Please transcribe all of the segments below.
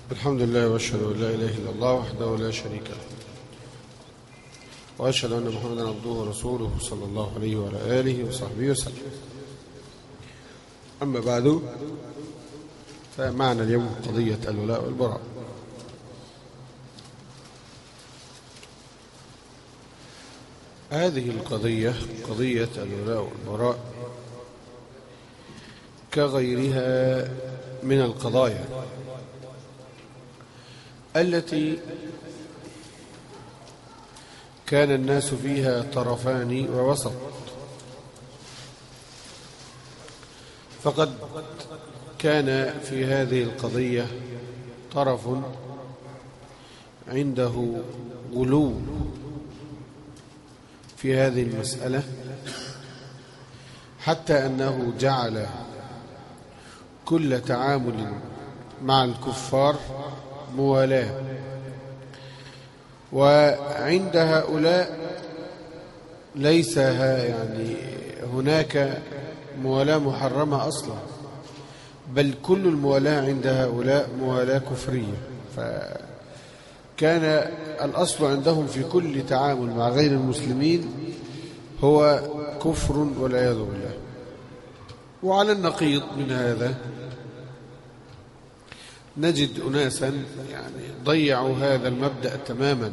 الحمد لله واشهد ان لا اله الا الله وحده لا شريك له واشهد ان محمدا عبده ورسوله صلى الله عليه وعلى اله وصحبه وسلم اما بعد فمعنا اليوم قضيه الولاء والبراء هذه القضيه قضيه الولاء والبراء كغيرها من القضايا التي كان الناس فيها طرفان ووسط فقد كان في هذه القضية طرف عنده غلو في هذه المسألة حتى أنه جعل كل تعامل مع الكفار موالاة وعند هؤلاء ليس يعني هناك موالاة محرمة أصلا بل كل الموالاة عند هؤلاء موالاة كفرية فكان الأصل عندهم في كل تعامل مع غير المسلمين هو كفر والعياذ بالله وعلى النقيض من هذا نجد أناسا يعني ضيعوا هذا المبدأ تماما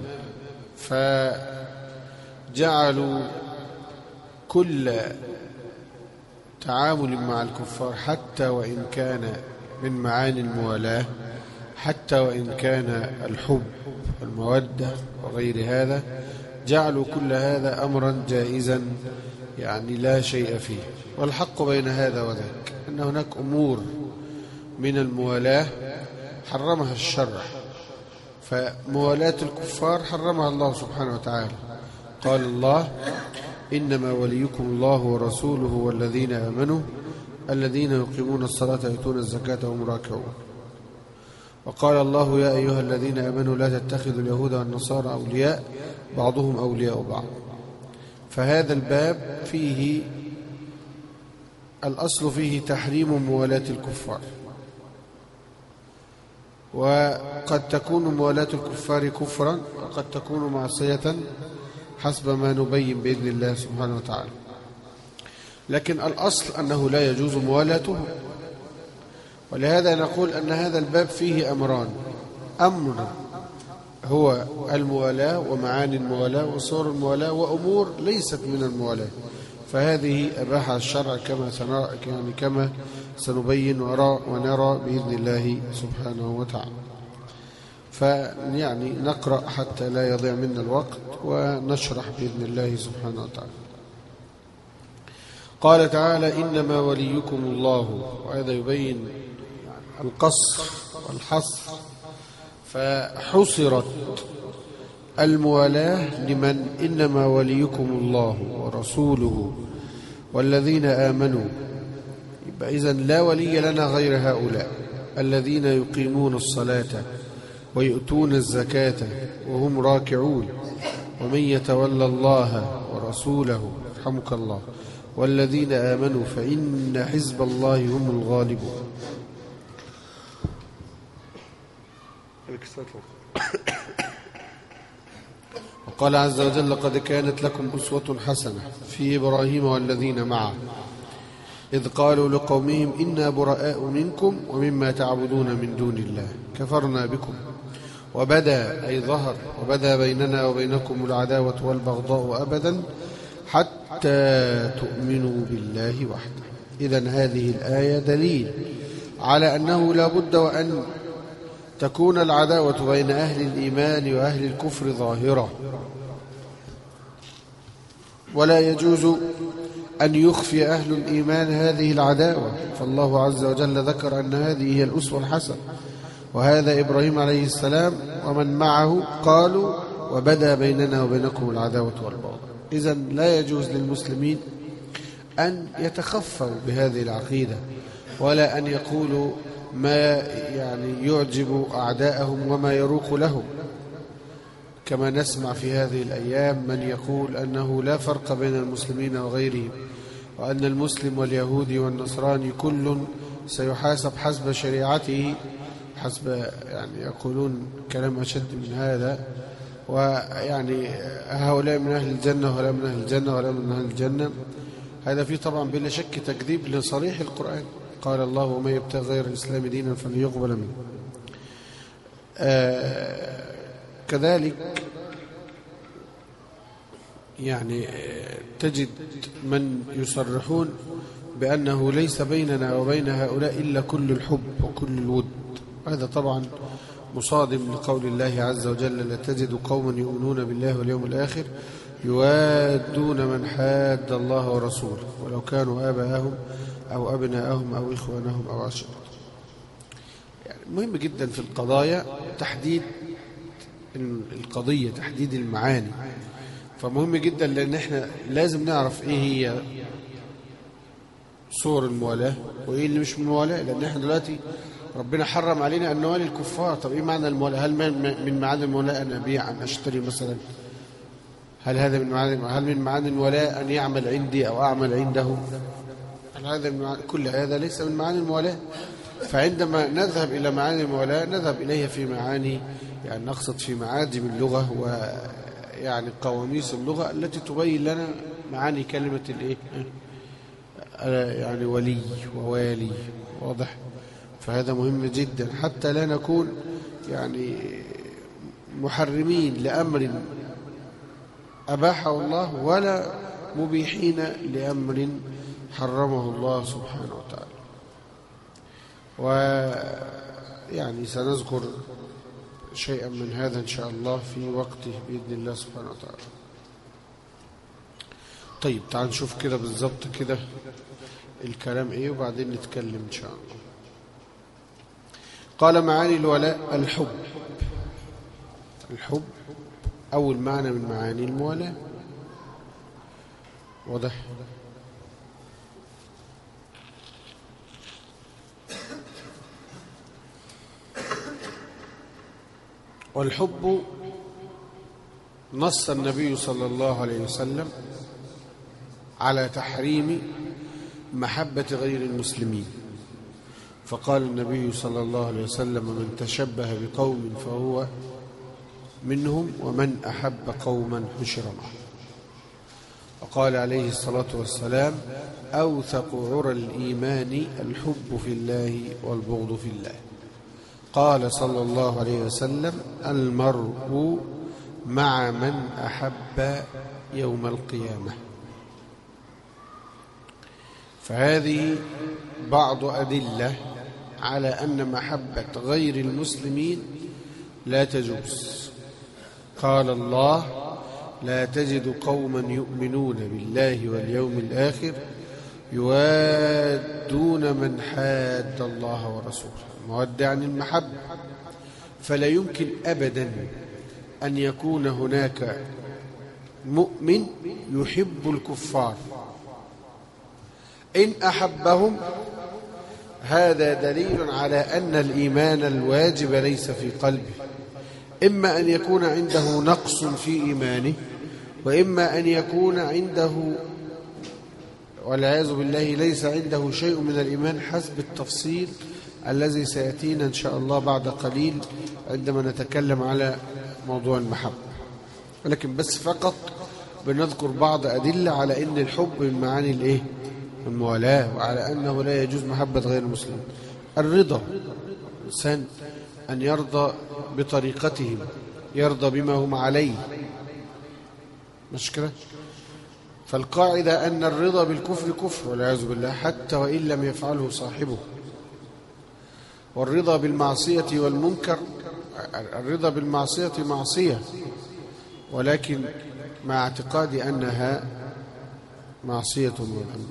فجعلوا كل تعامل مع الكفار حتى وإن كان من معاني الموالاة حتى وإن كان الحب والمودة وغير هذا جعلوا كل هذا أمرا جائزا يعني لا شيء فيه والحق بين هذا وذاك أن هناك أمور من الموالاة حرمها الشرع فموالاة الكفار حرمها الله سبحانه وتعالى قال الله إنما وليكم الله ورسوله والذين آمنوا الذين يقيمون الصلاة ويؤتون الزكاة وهم راكعون وقال الله يا أيها الذين آمنوا لا تتخذوا اليهود والنصارى أولياء بعضهم أولياء بعض فهذا الباب فيه الأصل فيه تحريم موالاة الكفار وقد تكون موالاة الكفار كفرا وقد تكون معصية حسب ما نبين بإذن الله سبحانه وتعالى لكن الأصل أنه لا يجوز موالاته ولهذا نقول أن هذا الباب فيه أمران أمر هو الموالاة ومعاني الموالاة وصور الموالاة وأمور ليست من الموالاة فهذه أباحها الشرع كما سنرى يعني كما سنبين ونرى, ونرى بإذن الله سبحانه وتعالى فيعني نقرأ حتى لا يضيع منا الوقت ونشرح بإذن الله سبحانه وتعالى قال تعالى إنما وليكم الله وهذا يبين القصر والحصر فحصرت الموالاة لمن إنما وليكم الله ورسوله والذين آمنوا يبقى إذن لا ولي لنا غير هؤلاء الذين يقيمون الصلاة ويؤتون الزكاة وهم راكعون ومن يتولى الله ورسوله رحمك الله والذين آمنوا فإن حزب الله هم الغالبون وقال عز وجل قد كانت لكم أسوة حسنة في إبراهيم والذين معه إذ قالوا لقومهم إنا براء منكم ومما تعبدون من دون الله كفرنا بكم وبدا أي ظهر وبدا بيننا وبينكم العداوة والبغضاء أبدا حتى تؤمنوا بالله وحده إذا هذه الآية دليل على أنه لا بد وأن تكون العداوة بين أهل الإيمان وأهل الكفر ظاهرة ولا يجوز أن يخفي أهل الإيمان هذه العداوة فالله عز وجل ذكر أن هذه هي الأسوة الحسنة وهذا إبراهيم عليه السلام ومن معه قالوا وبدا بيننا وبينكم العداوة والبغضاء إذا لا يجوز للمسلمين أن يتخفوا بهذه العقيدة ولا أن يقولوا ما يعني يعجب أعداءهم وما يروق لهم كما نسمع في هذه الأيام من يقول أنه لا فرق بين المسلمين وغيرهم وأن المسلم واليهودي والنصراني كل سيحاسب حسب شريعته حسب يعني يقولون كلام أشد من هذا ويعني هؤلاء من أهل الجنة وهؤلاء من أهل الجنة وهؤلاء من أهل الجنة هذا فيه طبعا بلا شك تكذيب لصريح القرآن قال الله ومن يبتغي غير الإسلام دينا فلن يقبل منه آه كذلك يعني تجد من يصرحون بأنه ليس بيننا وبين هؤلاء إلا كل الحب وكل الود هذا طبعا مصادم لقول الله عز وجل لا تجد قوما يؤمنون بالله واليوم الآخر يوادون من حاد الله ورسوله ولو كانوا آباءهم أو أبناءهم أو إخوانهم أو عشيرتهم يعني مهم جدا في القضايا تحديد القضية تحديد المعاني فمهم جدا لأن احنا لازم نعرف ايه هي صور الموالاة وايه اللي مش موالاة لأن احنا دلوقتي ربنا حرم علينا أن نوالي الكفار طب ايه معنى الموالاة هل من معاني الموالاة أن أبيع أن أشتري مثلا هل هذا من معاني هل من معاني الولاء أن يعمل عندي أو أعمل عنده هل هذا من معاني كل هذا ليس من معاني الموالاة فعندما نذهب إلى معاني الموالاة نذهب إليها في معاني يعني نقصد في معاجم اللغة ويعني قواميس اللغة التي تبين لنا معاني كلمة الإيه يعني ولي ووالي واضح فهذا مهم جدا حتى لا نكون يعني محرمين لأمر أباحه الله ولا مبيحين لأمر حرمه الله سبحانه وتعالى ويعني سنذكر شيئا من هذا إن شاء الله في وقته بإذن الله سبحانه وتعالى طيب تعال نشوف كده بالظبط كده الكلام ايه وبعدين نتكلم ان شاء الله قال معاني الولاء الحب الحب أول معنى من معاني الموالاة واضح والحب نص النبي صلى الله عليه وسلم على تحريم محبة غير المسلمين فقال النبي صلى الله عليه وسلم من تشبه بقوم فهو منهم ومن أحب قوما حشر معه وقال عليه الصلاة والسلام أوثق عرى الإيمان الحب في الله والبغض في الله قال صلى الله عليه وسلم المرء مع من أحب يوم القيامة فهذه بعض أدلة على أن محبة غير المسلمين لا تجوز قال الله لا تجد قوما يؤمنون بالله واليوم الآخر يوادون من حاد الله ورسوله المودة عن المحبة فلا يمكن أبدا أن يكون هناك مؤمن يحب الكفار إن أحبهم هذا دليل على أن الإيمان الواجب ليس في قلبه إما أن يكون عنده نقص في إيمانه وإما أن يكون عنده والعياذ بالله ليس عنده شيء من الإيمان حسب التفصيل الذي سيأتينا إن شاء الله بعد قليل عندما نتكلم على موضوع المحبة ولكن بس فقط بنذكر بعض أدلة على أن الحب من معاني الإيه؟ الموالاة وعلى أنه لا يجوز محبة غير المسلم الرضا الإنسان أن يرضى بطريقتهم يرضى بما هم عليه مش كده فالقاعدة أن الرضا بالكفر كفر والعياذ بالله حتى وإن لم يفعله صاحبه والرضا بالمعصية والمنكر الرضا بالمعصية معصية ولكن مع اعتقاد أنها معصية وذنب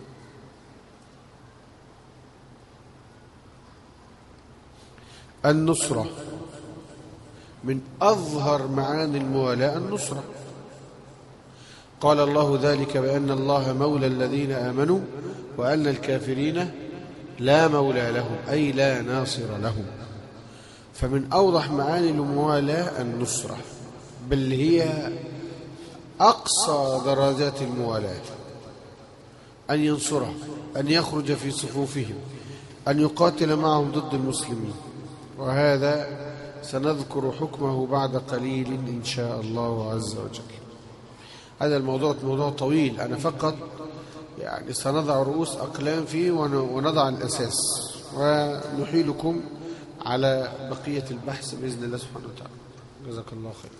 النصرة من أظهر معاني الموالاة النصرة قال الله ذلك بأن الله مولى الذين آمنوا وأن الكافرين لا مولى لهم أي لا ناصر لهم فمن أوضح معاني الموالاة النصرة بل هي أقصى درجات الموالاة أن ينصره أن يخرج في صفوفهم أن يقاتل معهم ضد المسلمين وهذا سنذكر حكمه بعد قليل إن شاء الله عز وجل هذا الموضوع موضوع طويل أنا فقط يعني سنضع رؤوس أقلام فيه ونضع الأساس ونحيلكم على بقية البحث بإذن الله سبحانه وتعالى جزاك الله خير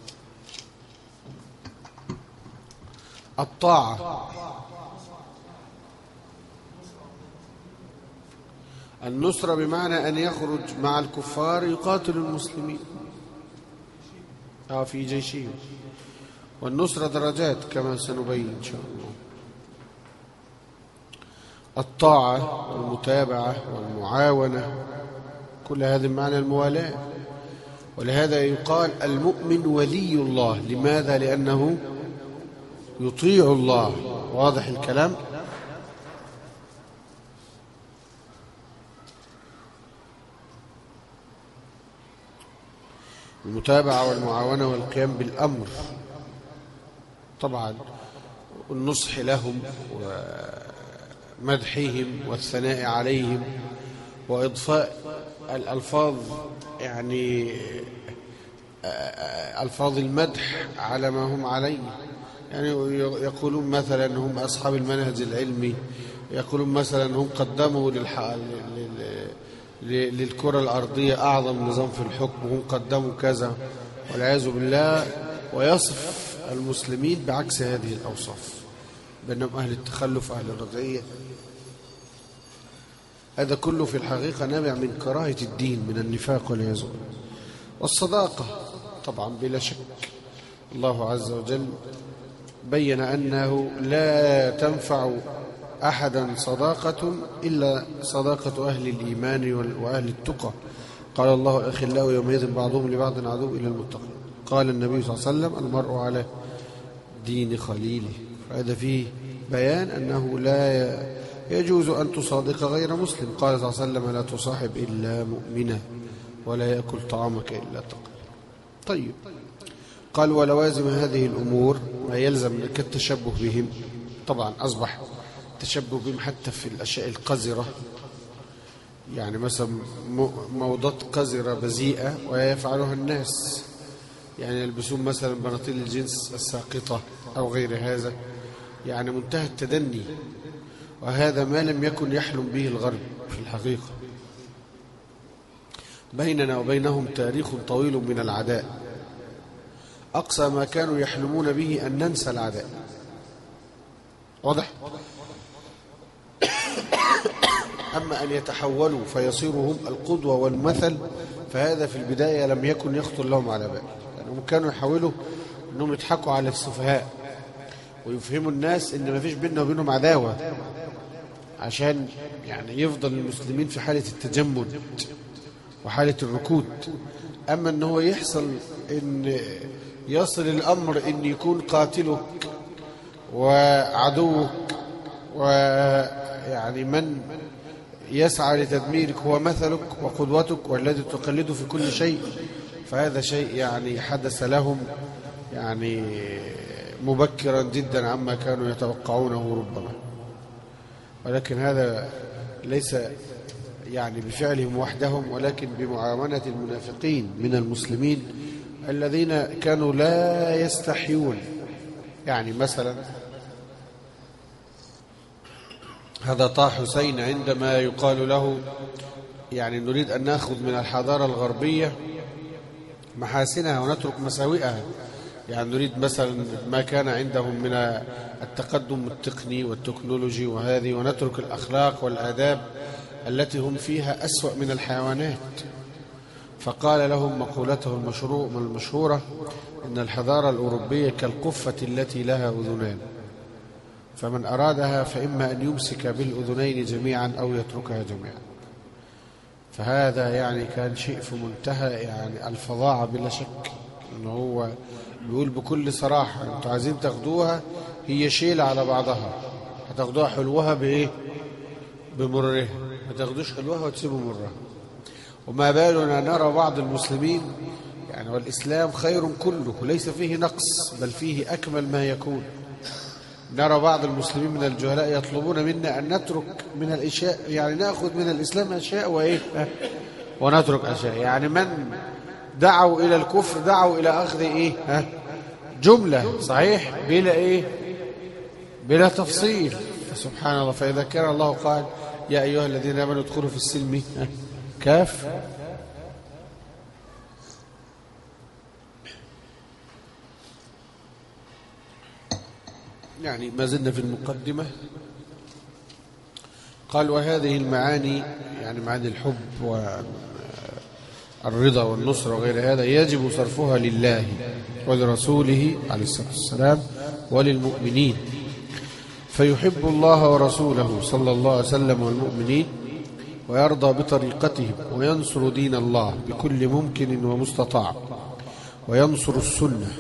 الطاعة النصرة بمعنى أن يخرج مع الكفار يقاتل المسلمين أو في جيشهم والنصرة درجات كما سنبين إن شاء الله الطاعة والمتابعة والمعاونة كل هذه معنى الموالاة ولهذا يقال المؤمن ولي الله لماذا؟ لأنه يطيع الله واضح الكلام المتابعة والمعاونة والقيام بالأمر طبعا النصح لهم ومدحهم والثناء عليهم وإضفاء الألفاظ يعني ألفاظ المدح على ما هم عليه يعني يقولون مثلا هم أصحاب المنهج العلمي يقولون مثلا هم قدموا للكرة الأرضية أعظم نظام في الحكم وهم قدموا كذا والعياذ بالله ويصف المسلمين بعكس هذه الأوصاف بأنهم أهل التخلف أهل الرجعية هذا كله في الحقيقة نابع من كراهة الدين من النفاق والعياذ بالله والصداقة طبعا بلا شك الله عز وجل بين أنه لا تنفع أحدا صداقة إلا صداقة أهل الإيمان وأهل التقى قال الله أخلاء يومئذ بعضهم لبعض عدو إلى المتقين قال النبي صلى الله عليه وسلم المرء على دين خليله هذا فيه بيان أنه لا يجوز أن تصادق غير مسلم قال صلى الله عليه وسلم لا تصاحب إلا مؤمنا ولا يأكل طعامك إلا تقي طيب قال ولوازم هذه الأمور ما يلزم كالتشبه بهم طبعا أصبح التشبه بهم حتى في الأشياء القذرة يعني مثلا موضات قذرة بذيئة ويفعلها الناس يعني يلبسون مثلا بناطيل الجنس الساقطة أو غير هذا يعني منتهى التدني وهذا ما لم يكن يحلم به الغرب في الحقيقة بيننا وبينهم تاريخ طويل من العداء أقصى ما كانوا يحلمون به أن ننسى العداء واضح؟ أما أن يتحولوا فيصيروا هم القدوة والمثل فهذا في البداية لم يكن يخطر لهم على بال لأنهم يعني كانوا يحاولوا أنهم يضحكوا على السفهاء ويفهموا الناس أن ما فيش بيننا وبينهم عداوة عشان يعني يفضل المسلمين في حالة التجمد وحالة الركود أما أن هو يحصل أن يصل الأمر أن يكون قاتلك وعدوك ويعني من يسعى لتدميرك هو مثلك وقدوتك والذي تقلده في كل شيء فهذا شيء يعني حدث لهم يعني مبكرا جدا عما كانوا يتوقعونه ربما ولكن هذا ليس يعني بفعلهم وحدهم ولكن بمعاونة المنافقين من المسلمين الذين كانوا لا يستحيون يعني مثلا هذا طه حسين عندما يقال له يعني نريد أن نأخذ من الحضارة الغربية محاسنها ونترك مساوئها يعني نريد مثلا ما كان عندهم من التقدم التقني والتكنولوجي وهذه ونترك الأخلاق والآداب التي هم فيها أسوأ من الحيوانات فقال لهم مقولته المشهورة إن الحضارة الأوروبية كالقفة التي لها أذنان فمن أرادها فإما أن يمسك بالأذنين جميعا أو يتركها جميعا فهذا يعني كان شيء في منتهى يعني الفظاعة بلا شك أنه هو بيقول بكل صراحة أنتوا عايزين تاخدوها هي شيلة على بعضها هتاخدوها حلوها بإيه بمرها ما تاخدوش حلوها وتسيبوا مرها وما بالنا نرى بعض المسلمين يعني والإسلام خير كله ليس فيه نقص بل فيه أكمل ما يكون نرى بعض المسلمين من الجهلاء يطلبون منا أن نترك من الأشياء يعني نأخذ من الإسلام أشياء وإيه ونترك أشياء يعني من دعوا إلى الكفر دعوا إلى أخذ إيه ها جملة صحيح بلا إيه بلا تفصيل سبحان الله فإذا كان الله قال يا أيها الذين آمنوا ادخلوا في السلم كاف يعني ما زلنا في المقدمة قال وهذه المعاني يعني معاني الحب والرضا والنصر وغير هذا يجب صرفها لله ولرسوله عليه الصلاة والسلام وللمؤمنين فيحب الله ورسوله صلى الله عليه وسلم والمؤمنين ويرضى بطريقتهم وينصر دين الله بكل ممكن ومستطاع وينصر السنة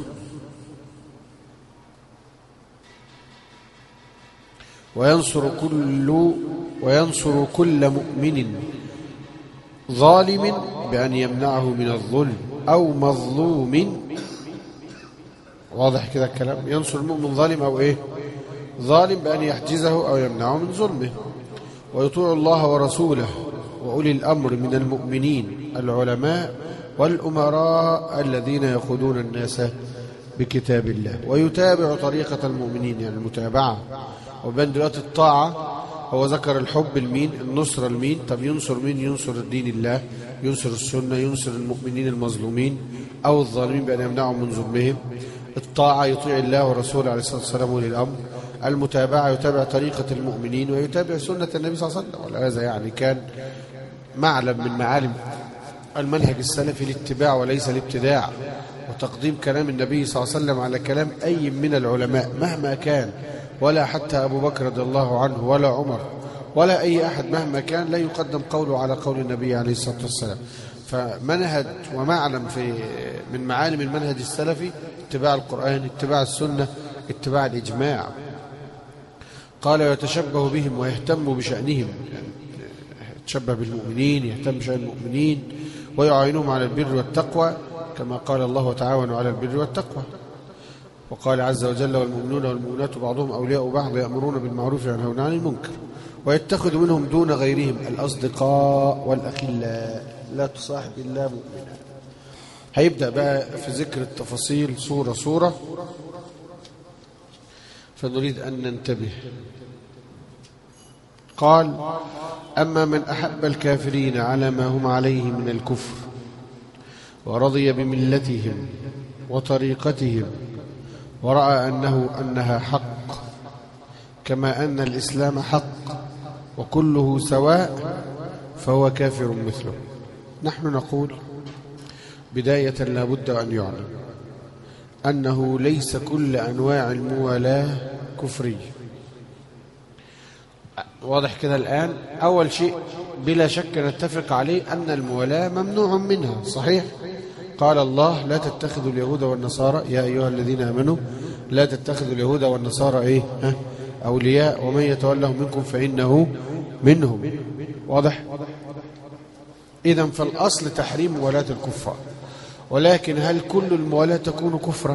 وينصر كل وينصر كل مؤمن ظالم بأن يمنعه من الظلم أو مظلوم واضح كده الكلام ينصر المؤمن ظالم أو إيه ظالم بأن يحجزه أو يمنعه من ظلمه ويطيع الله ورسوله وأولي الأمر من المؤمنين العلماء والأمراء الذين يقودون الناس بكتاب الله ويتابع طريقة المؤمنين يعني المتابعة وبين دلوقتي الطاعة هو ذكر الحب المين النصرة المين طب ينصر مين ينصر الدين الله ينصر السنة ينصر المؤمنين المظلومين أو الظالمين بأن يمنعهم من ظلمهم الطاعة يطيع الله ورسوله عليه الصلاة والسلام ولي الأمر المتابعة يتابع طريقة المؤمنين ويتابع سنة النبي صلى الله عليه وسلم وهذا يعني كان معلم من معالم المنهج السلفي الاتباع وليس الابتداع وتقديم كلام النبي صلى الله عليه وسلم على كلام أي من العلماء مهما كان ولا حتى أبو بكر رضي الله عنه ولا عمر ولا أي أحد مهما كان لا يقدم قوله على قول النبي عليه الصلاة والسلام فمنهج ومعلم في من معالم المنهج السلفي اتباع القرآن اتباع السنة اتباع الإجماع قال يتشبه بهم ويهتم بشأنهم يعني يتشبه بالمؤمنين يهتم بشأن المؤمنين ويعينهم على البر والتقوى كما قال الله وتعاونوا على البر والتقوى وقال عز وجل والمؤمنون والمؤمنات بعضهم أولياء بعض يأمرون بالمعروف وينهون عن المنكر ويتخذ منهم دون غيرهم الأصدقاء والأخلاء لا تصاحب إلا مؤمنا هيبدأ بقى في ذكر التفاصيل صورة صورة فنريد أن ننتبه قال أما من أحب الكافرين على ما هم عليه من الكفر ورضي بملتهم وطريقتهم ورأى أنه أنها حق كما أن الإسلام حق وكله سواء فهو كافر مثله نحن نقول بداية لا بد أن يعلم أنه ليس كل أنواع الموالاة كفرية واضح كده الآن أول شيء بلا شك نتفق عليه أن الموالاة ممنوع منها صحيح قال الله لا تتخذوا اليهود والنصارى يا أيها الذين آمنوا لا تتخذوا اليهود والنصارى إيه ها أولياء ومن يتولهم منكم فإنه منهم واضح إذا فالأصل تحريم موالاة الكفار ولكن هل كل الموالاة تكون كفرا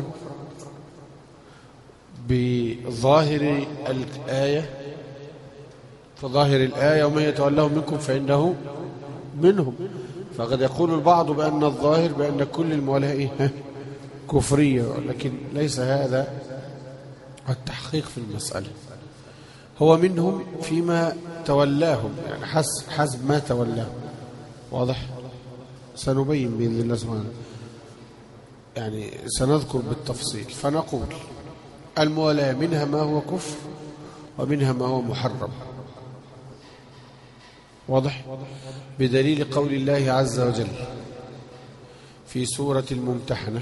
بظاهر الآية فظاهر الآية ومن يتولهم منكم فإنه منهم فقد يقول البعض بأن الظاهر بأن كل الموالاة إيه؟ كفرية لكن ليس هذا التحقيق في المسألة هو منهم فيما تولاهم يعني حسب, حسب ما تولاهم واضح سنبين بإذن الله سبحانه يعني سنذكر بالتفصيل فنقول الموالاة منها ما هو كفر ومنها ما هو محرم واضح بدليل قول الله عز وجل في سورة الممتحنة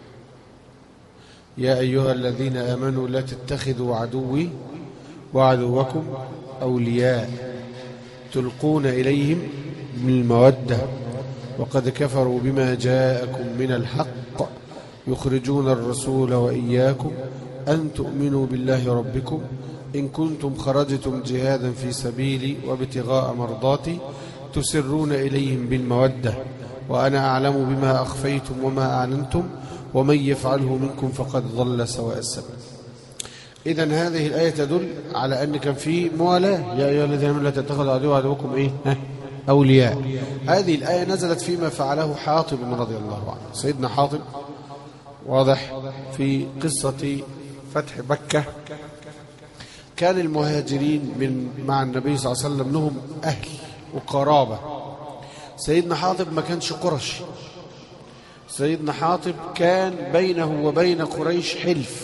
يا أيها الذين آمنوا لا تتخذوا عدوي وعدوكم أولياء تلقون إليهم بالمودة وقد كفروا بما جاءكم من الحق يخرجون الرسول وإياكم أن تؤمنوا بالله ربكم إن كنتم خرجتم جهادا في سبيلي وابتغاء مرضاتي تسرون إليهم بالمودة وأنا أعلم بما أخفيتم وما أعلنتم ومن يفعله منكم فقد ضل سواء السبيل إذا هذه الآية تدل على أن كان في موالاة يا أيها الذين آمنوا لا تتخذوا عدو عدوكم إيه ها؟ أولياء هذه الآية نزلت فيما فعله حاطب رضي الله عنه سيدنا حاطب واضح في قصة فتح مكة كان المهاجرين من مع النبي صلى الله عليه وسلم لهم أهل وقرابة سيدنا حاطب ما كانش قرشي سيدنا حاطب كان بينه وبين قريش حلف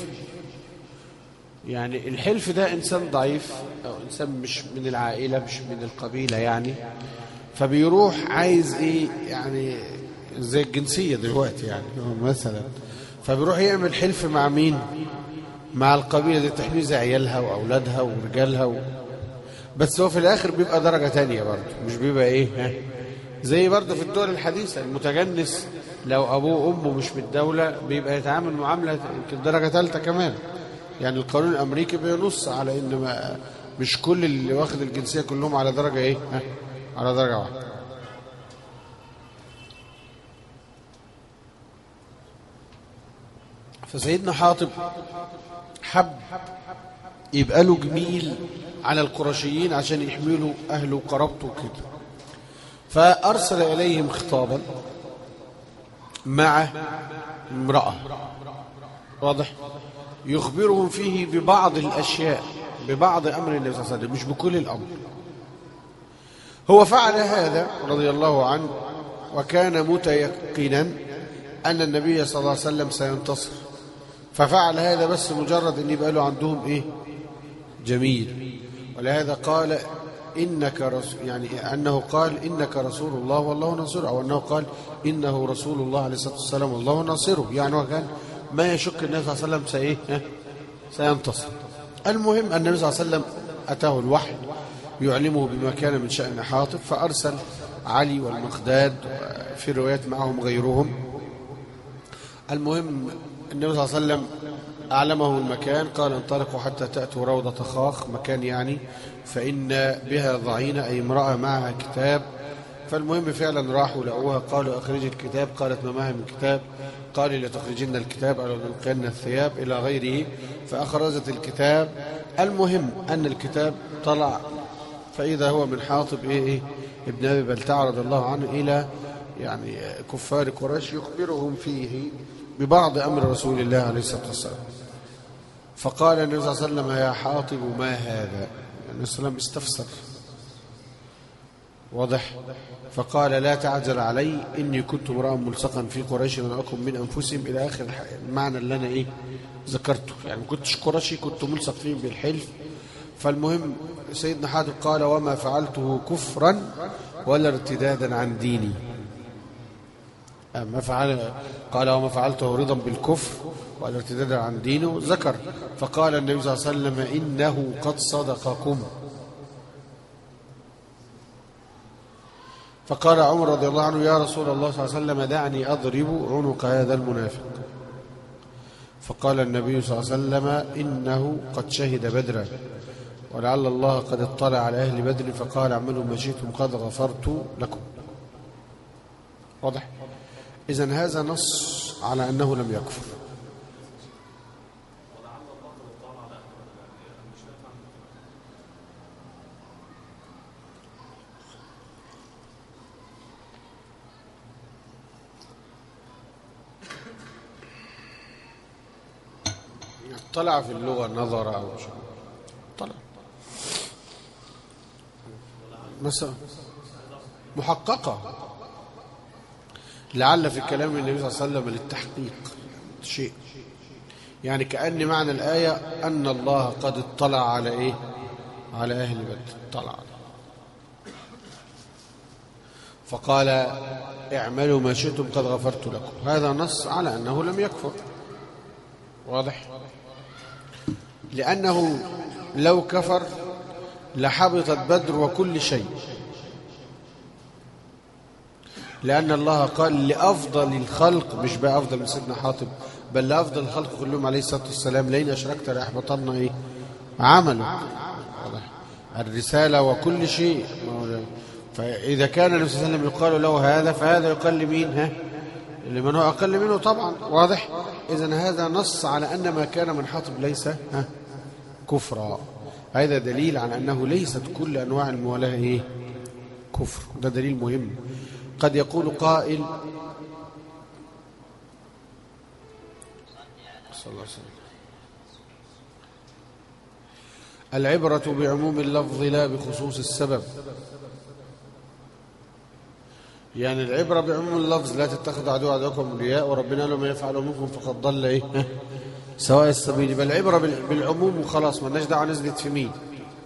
يعني الحلف ده إنسان ضعيف أو إنسان مش من العائلة مش من القبيلة يعني فبيروح عايز إيه يعني زي الجنسية دلوقتي يعني مثلا فبيروح يعمل حلف مع مين مع القبيلة دي تحميز عيالها وأولادها ورجالها و... بس هو في الآخر بيبقى درجة تانية برضه مش بيبقى إيه ها؟ زي برضه في الدول الحديثة المتجنس لو أبوه وأمه مش من الدولة بيبقى يتعامل معاملة يمكن درجة ثالثة كمان يعني القانون الأمريكي بينص على إن ما مش كل اللي واخد الجنسية كلهم على درجة إيه ها؟ على درجة واحدة فسيدنا حاطب حب يبقى له جميل على القرشيين عشان يحملوا أهله وقرابته وكده فأرسل إليهم خطابا مع امرأة واضح يخبرهم فيه ببعض الأشياء ببعض أمر النبي صلى الله عليه وسلم مش بكل الأمر هو فعل هذا رضي الله عنه وكان متيقنا أن النبي صلى الله عليه وسلم سينتصر ففعل هذا بس مجرد أن يبقى له عندهم إيه جميل ولهذا قال إنك رسول يعني أنه قال إنك رسول الله والله ناصره أو أنه قال إنه رسول الله عليه الصلاة والسلام والله ناصره يعني هو كان ما يشك النبي صلى الله عليه وسلم سإيه سينتصر المهم أن النبي صلى الله عليه وسلم أتاه الوحي يعلمه بما كان من شأن حاطب فأرسل علي والمقداد في روايات معهم غيرهم المهم النبي صلى الله عليه وسلم أعلمه المكان قال انطلقوا حتى تأتوا روضة خاخ مكان يعني فإن بها ضعينة أي امرأة معها كتاب فالمهم فعلا راحوا لقوها قالوا أخرج الكتاب قالت ما معها من كتاب قال لتخرجن الكتاب أو لنلقين الثياب إلى غيره فأخرجت الكتاب المهم أن الكتاب طلع فإذا هو من حاطب إيه, إيه ابن أبي بلتع رضي الله عنه إلى يعني كفار قريش يخبرهم فيه ببعض أمر رسول الله عليه الصلاة والسلام فقال النبي صلى الله عليه وسلم يا حاطب ما هذا النبي صلى الله عليه وسلم استفسر واضح فقال لا تعجل علي إني كنت امرأ ملصقا في قريش ولأكن من أنفسهم إلى آخر المعنى اللي أنا إيه ذكرته يعني ما كنتش قرشي كنت ملصق فيهم بالحلف فالمهم سيدنا حاتم قال وما فعلته كفرا ولا ارتدادا عن ديني ما فعل قال وما فعلته رضا بالكفر ولا ارتدادا عن دينه ذكر فقال النبي صلى الله عليه وسلم إنه قد صدقكم فقال عمر رضي الله عنه يا رسول الله صلى الله عليه وسلم دعني أضرب عنق هذا المنافق فقال النبي صلى الله عليه وسلم إنه قد شهد بدرا ولعل الله قد اطلع على أهل بدر فقال اعملوا ما شئتم قد غفرت لكم واضح إذا هذا نص على أنه لم يكفر طلع في اللغة نظر أو شيء طلع مثلا محققة لعل في كلام النبي صلى الله عليه وسلم للتحقيق شيء يعني كأن معنى الآية أن الله قد اطلع على إيه على أهل بدر اطلع على فقال اعملوا ما شئتم قد غفرت لكم هذا نص على أنه لم يكفر واضح لأنه لو كفر لحبطت بدر وكل شيء لأن الله قال لأفضل الخلق مش بقى أفضل من سيدنا حاطب بل لأفضل الخلق كلهم عليه الصلاة والسلام لئن أشركت لأحبطن إيه عمله الرسالة وكل شيء فإذا كان النبي صلى الله عليه وسلم يقال له هذا فهذا يقال لمين ها لمن هو أقل منه طبعا واضح إذا هذا نص على أن ما كان من حاطب ليس ها كفرا هذا دليل على أنه ليست كل أنواع الموالاة إيه؟ كفر ده دليل مهم قد يقول قائل صلى الله عليه وسلم العبرة بعموم اللفظ لا بخصوص السبب يعني العبرة بعموم اللفظ لا تتخذ عدو عدوكم أولياء وربنا لو ما يفعلوا منكم فقد ضل إيه سواء السبيل بل العبرة بالعموم وخلاص ما دعوه نزلت في مين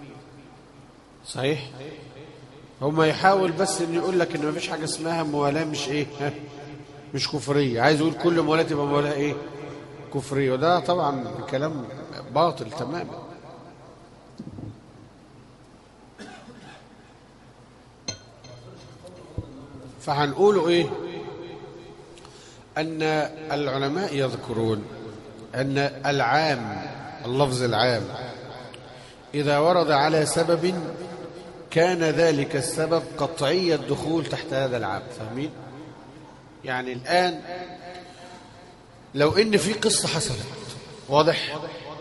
صحيح هما يحاول بس انه يقول لك ان ما فيش حاجه اسمها موالاه مش ايه مش كفريه عايز يقول كل موالاه تبقى موالاه ايه كفريه وده طبعا كلام باطل تماما فهنقوله ايه ان العلماء يذكرون ان العام اللفظ العام اذا ورد على سبب كان ذلك السبب قطعي الدخول تحت هذا العام فاهمين يعني الآن لو إن في قصة حصلت واضح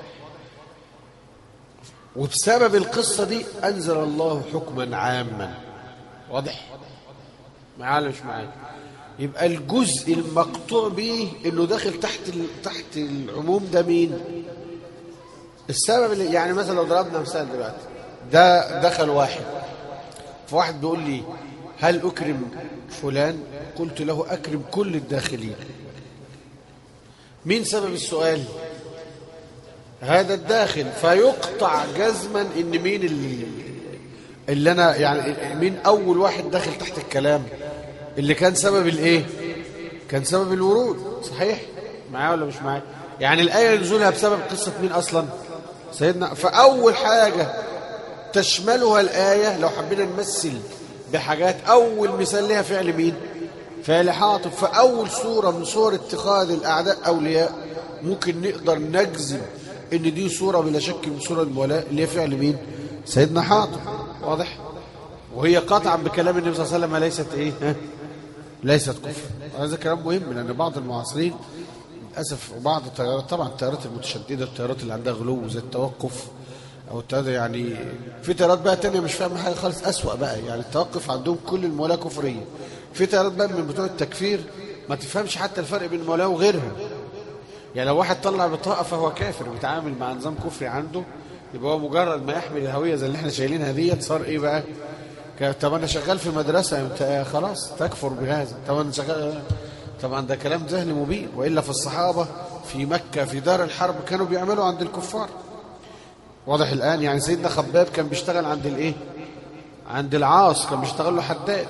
وبسبب القصة دي أنزل الله حكما عاما واضح معايا مش معايا يبقى الجزء المقطوع به انه داخل تحت تحت العموم ده مين السبب اللي يعني مثلا لو ضربنا مثال دلوقتي ده دخل واحد فواحد بيقول لي هل أكرم فلان قلت له أكرم كل الداخلين مين سبب السؤال هذا الداخل فيقطع جزما ان مين اللي, اللي انا يعني مين اول واحد داخل تحت الكلام اللي كان سبب الايه كان سبب الورود صحيح معايا ولا مش معايا يعني الايه نزولها بسبب قصه مين اصلا سيدنا فاول حاجه تشملها الآية لو حبينا نمثل بحاجات أول مثال لها فعل مين فعل حاطب فأول صورة من صور اتخاذ الأعداء أولياء ممكن نقدر نجزم ان دي صورة بلا شك من صورة المولاء اللي هي فعل مين سيدنا حاطب واضح وهي قطعا بكلام النبي صلى الله عليه وسلم ليست ايه ها؟ ليست كفر هذا كلام مهم لان بعض المعاصرين للاسف وبعض التيارات طبعا التيارات المتشدده التيارات اللي عندها غلو زي التوقف او ابتدى يعني في تيارات بقى تانية مش فاهمه حاجه خالص اسوأ بقى يعني التوقف عندهم كل الموالاه كفريه في تيارات بقى من بتوع التكفير ما تفهمش حتى الفرق بين الموالاه وغيرهم يعني لو واحد طلع بطاقه فهو كافر بيتعامل مع نظام كفري عنده يبقى هو مجرد ما يحمل الهويه زي اللي احنا شايلينها ديت صار ايه بقى طب انا شغال في مدرسه انت خلاص تكفر بهذا طب انا شغال طبعا ده كلام جهل مبين والا في الصحابه في مكه في دار الحرب كانوا بيعملوا عند الكفار واضح الآن يعني سيدنا خباب كان بيشتغل عند الايه عند العاص كان بيشتغل له حداد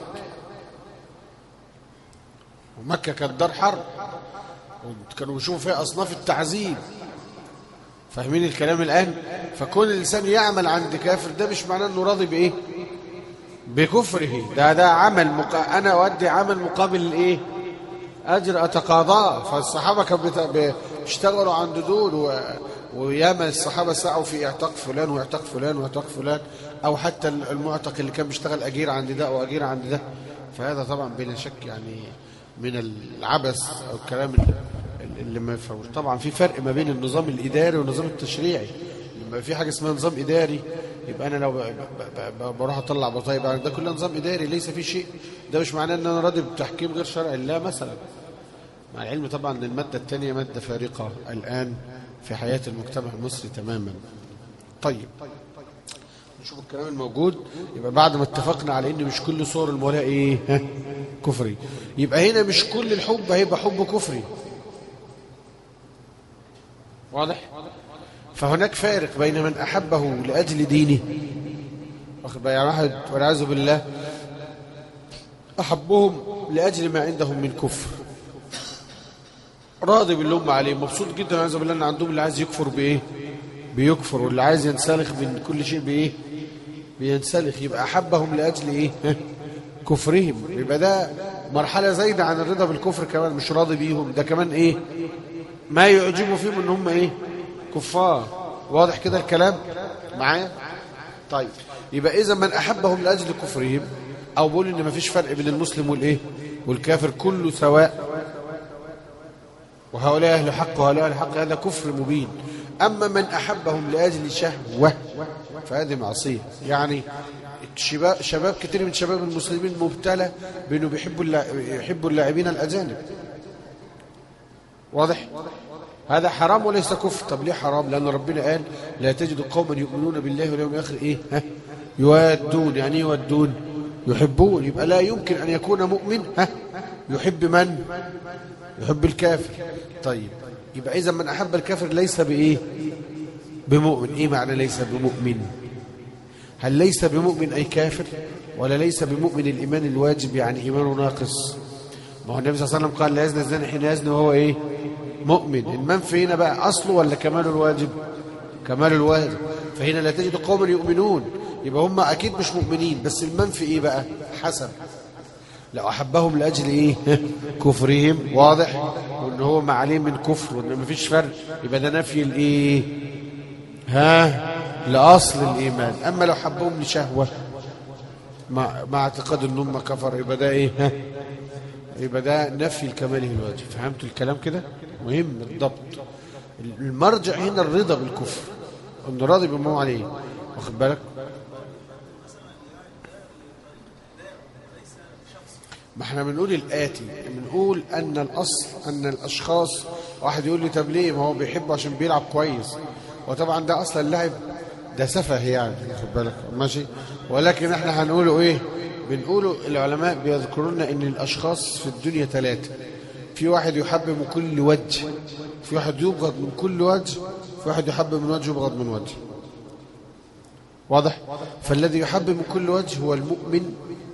ومكة كانت دار حرب وكانوا بيشوفوا فيها أصناف التعذيب فاهمين الكلام الآن فكون الإنسان يعمل عند كافر ده مش معناه أنه راضي بإيه بكفره ده ده عمل مقا... أنا أودي عمل مقابل الإيه أجر أتقاضاه فالصحابة كانوا بيشتغلوا عند دول و... وياما الصحابة سعوا في اعتاق فلان واعتاق فلان واعتاق فلان أو حتى المعتق اللي كان بيشتغل أجير عند ده أو أجير عند ده فهذا طبعا بلا شك يعني من العبث أو الكلام اللي ما يفهمش طبعا في فرق ما بين النظام الإداري والنظام التشريعي لما في حاجة اسمها نظام إداري يبقى أنا لو بروح أطلع بطايق يعني ده كله نظام إداري ليس في شيء ده مش معناه أن أنا راضي بتحكيم غير شرع الله مثلا مع العلم طبعا أن المادة الثانية مادة فارقة الآن في حياة المجتمع المصري تماما طيب نشوف الكلام الموجود يبقى بعد ما اتفقنا على ان مش كل صور المولاة ايه ها كفري يبقى هنا مش كل الحب هيبقى حب كفري واضح فهناك فارق بين من احبه لاجل دينه واخد يعني واحد والعياذ بالله احبهم لاجل ما عندهم من كفر راضي باللي هم عليه مبسوط جدا عايز بالله ان عندهم اللي عايز يكفر بايه بيكفر واللي عايز ينسلخ من كل شيء بايه بينسلخ يبقى احبهم لاجل ايه كفرهم يبقى ده مرحله زايده عن الرضا بالكفر كمان مش راضي بيهم ده كمان ايه ما يعجبه فيهم ان هم ايه كفار واضح كده الكلام معايا طيب يبقى اذا من احبهم لاجل كفرهم او بقول ان مفيش فرق بين المسلم والايه والكافر كله سواء وهؤلاء أهل حق وهؤلاء أهل حق هذا كفر مبين أما من أحبهم لأجل شهوة فهذه معصية يعني شباب, شباب كتير من شباب المسلمين مبتلى بأنه بيحبوا يحبوا اللاعبين الأجانب واضح هذا حرام وليس كفر طب ليه حرام لأن ربنا قال لا تجد قوما يؤمنون بالله واليوم الآخر إيه ها يوادون يعني يودون يحبون يبقى لا يمكن أن يكون مؤمن ها يحب من يحب الكافر طيب يبقى إذا من أحب الكافر ليس بإيه بمؤمن إيه معنى ليس بمؤمن هل ليس بمؤمن أي كافر ولا ليس بمؤمن الإيمان الواجب يعني إيمانه ناقص ما هو النبي صلى الله عليه وسلم قال لا يزني الزاني حين يزني وهو إيه مؤمن المنفي هنا بقى أصله ولا كمال الواجب كمال الواجب فهنا لا تجد قوما يؤمنون يبقى هم أكيد مش مؤمنين بس المنفي إيه بقى حسب لو أحبهم لأجل إيه كفرهم واضح وإن هو ما عليه من كفر وإن ما فيش فرق يبقى ده نفي الإيه ها لأصل الإيمان أما لو حبهم لشهوة مع, مع اعتقاد أن هم كفر يبقى ده إيه ها يبقى ده نفي الكماله الواجب فهمتوا الكلام كده مهم الضبط المرجع هنا الرضا بالكفر انه راضي بما هو عليه واخد بالك ما احنا بنقول الآتي بنقول أن الأصل أن الأشخاص واحد يقول لي طب ليه ما هو بيحبه عشان بيلعب كويس وطبعا ده أصلا اللعب ده سفه يعني خد بالك ماشي ولكن احنا هنقوله ايه بنقوله العلماء بيذكرون لنا ان الاشخاص في الدنيا ثلاثه في واحد يحب من كل وجه في واحد يبغض من كل وجه في واحد يحب من وجه يبغض من وجه واضح فالذي يحب من كل وجه هو المؤمن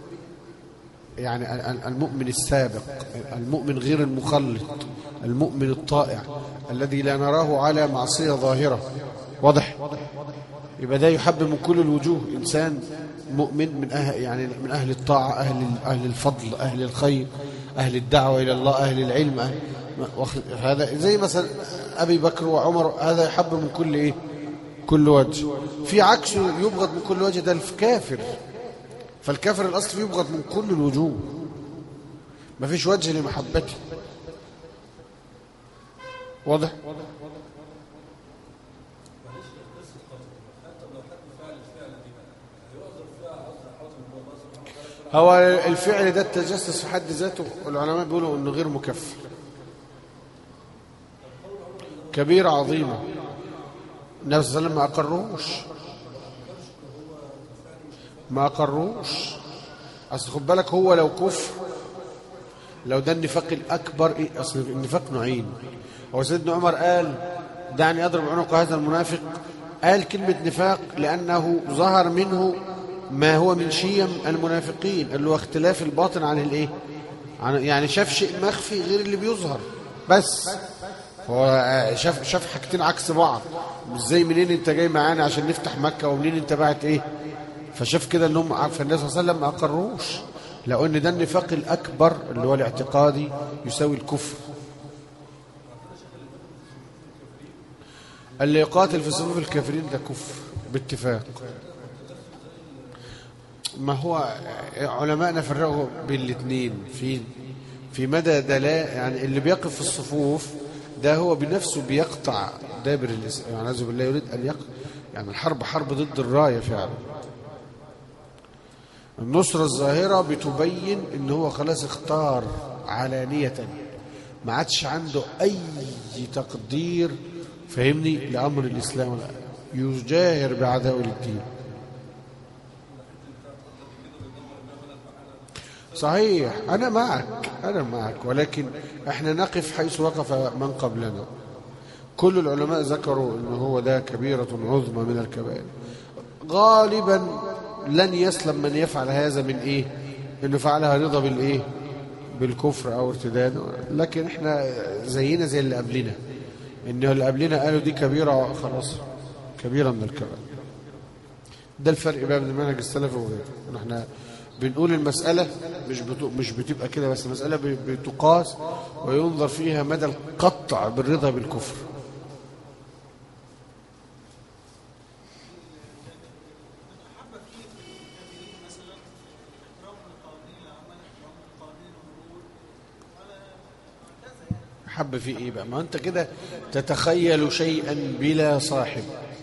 يعني المؤمن السابق المؤمن غير المخلط المؤمن الطائع الذي لا نراه على معصية ظاهرة واضح يبقى ده يحب من كل الوجوه إنسان مؤمن من أهل يعني من أهل الطاعة أهل أهل الفضل أهل الخير أهل الدعوة إلى الله أهل العلم أهل هذا زي مثلا أبي بكر وعمر هذا يحب من كل إيه كل وجه في عكسه يبغض من كل وجه ده الكافر فالكافر الأصل يبغض من كل الوجوه ما فيش وجه لمحبته واضح هو الفعل ده التجسس في حد ذاته العلماء بيقولوا انه غير مكفر كبيرة عظيمة النبي صلى الله عليه وسلم ما أقروش ما أقروش أصل خد بالك هو لو كفر لو ده النفاق الأكبر إيه أصل النفاق نوعين هو سيدنا عمر قال دعني أضرب عنق هذا المنافق قال كلمة نفاق لأنه ظهر منه ما هو من شيم المنافقين اللي هو اختلاف الباطن عن الايه عن يعني شاف شيء مخفي غير اللي بيظهر بس هو شاف شاف حاجتين عكس بعض مش زي منين انت جاي معانا عشان نفتح مكة ومنين انت بعت ايه فشاف كده ان هم فالنبي صلى الله عليه وسلم ما اقروش لو ان ده النفاق الاكبر اللي هو الاعتقادي يساوي الكفر اللي يقاتل في صفوف الكافرين ده كفر باتفاق ما هو علماءنا فرقوا بين الاثنين في في مدى دلاء يعني اللي بيقف في الصفوف ده هو بنفسه بيقطع دابر الاسلام يعني عز بالله يريد ان يقطع يعني الحرب حرب ضد الرايه فعلا النصرة الظاهرة بتبين ان هو خلاص اختار علانية ما عادش عنده اي تقدير فهمني لامر الاسلام يجاهر بعداء للدين صحيح أنا معك أنا معك ولكن احنا نقف حيث وقف من قبلنا كل العلماء ذكروا أنه هو ده كبيرة عظمى من الكبائر غالبا لن يسلم من يفعل هذا من إيه أنه فعلها رضا بالإيه بالكفر أو ارتداد لكن احنا زينا زي اللي قبلنا إنه اللي قبلنا قالوا دي كبيرة خلاص كبيرة من الكبائر ده الفرق بقى بين منهج السلف وغيره احنا بنقول المسألة مش مش بتبقى كده بس المسألة بتقاس وينظر فيها مدى القطع بالرضا بالكفر محبة في إيه بقى ما أنت كده تتخيل شيئا بلا صاحب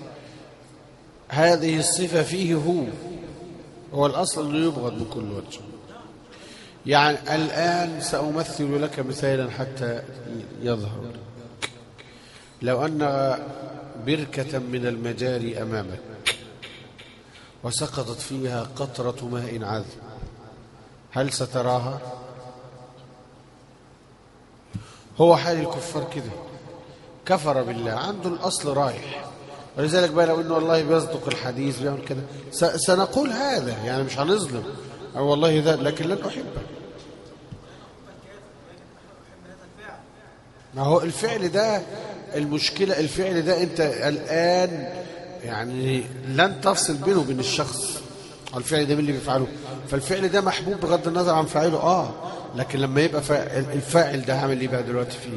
هذه الصفة فيه هو هو الأصل أنه يبغض من كل وجه يعني الآن سأمثل لك مثالا حتى يظهر لو أن بركة من المجاري أمامك وسقطت فيها قطرة ماء عذب هل ستراها؟ هو حال الكفار كده كفر بالله عنده الأصل رايح ولذلك بقى لو انه والله بيصدق الحديث بيعمل كده سنقول هذا يعني مش هنظلم او والله ذا لكن لن احبه ما هو الفعل ده المشكلة الفعل ده انت الآن يعني لن تفصل بينه وبين الشخص الفعل ده مين اللي بيفعله فالفعل ده محبوب بغض النظر عن فاعله اه لكن لما يبقى فاعل الفاعل ده هعمل ايه بقى دلوقتي فيه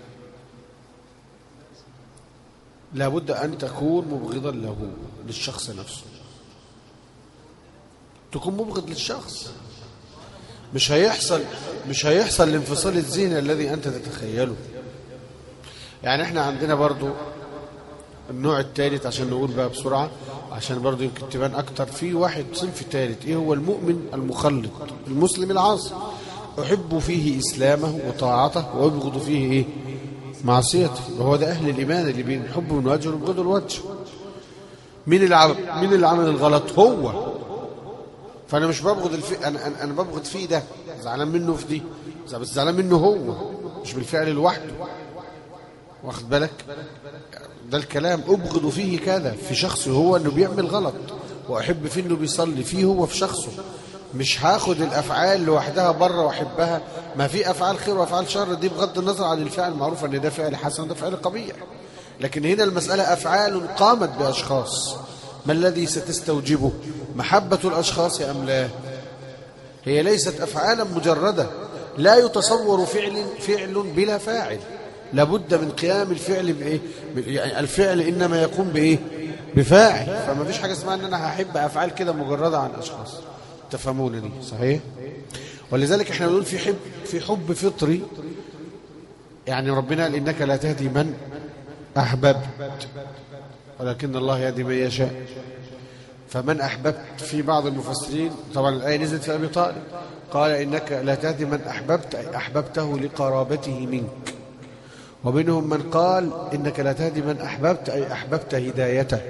لابد أن تكون مبغضا له للشخص نفسه تكون مبغض للشخص مش هيحصل مش هيحصل الانفصال الذهني الذي أنت تتخيله يعني احنا عندنا برضو النوع الثالث عشان نقول بقى بسرعة عشان برضو يمكن تبان أكتر في واحد صنف ثالث إيه هو المؤمن المخلط المسلم العاصي أحب فيه إسلامه وطاعته وأبغض فيه إيه معصيته وهو ده أهل الإيمان اللي بنحبه من وجه ونبغضه الوجه مين اللي عمل مين اللي عمل الغلط هو فأنا مش ببغض الفي... أنا أنا, أنا ببغض فيه ده زعلان منه في دي بس زعلان منه هو مش بالفعل لوحده واخد بالك ده الكلام أبغض فيه كذا في شخصه هو أنه بيعمل غلط وأحب فيه أنه بيصلي فيه هو في شخصه مش هاخد الافعال لوحدها بره واحبها ما في افعال خير وافعال شر دي بغض النظر عن الفعل معروف ان ده فعل حسن وده فعل قبيح لكن هنا المساله افعال قامت باشخاص ما الذي ستستوجبه محبه الاشخاص ام لا هي ليست افعالا مجرده لا يتصور فعل فعل بلا فاعل لابد من قيام الفعل بايه يعني الفعل انما يقوم بايه بفاعل فما فيش حاجه اسمها ان انا هحب افعال كده مجرده عن اشخاص تفهمونني صحيح ولذلك احنا بنقول في حب في حب فطري يعني ربنا قال انك لا تهدي من احببت ولكن الله يهدي من يشاء فمن احببت في بعض المفسرين طبعا الايه نزلت في ابي طالب قال انك لا تهدي من احببت اي احببته لقرابته منك ومنهم من قال انك لا تهدي من احببت اي احببت هدايته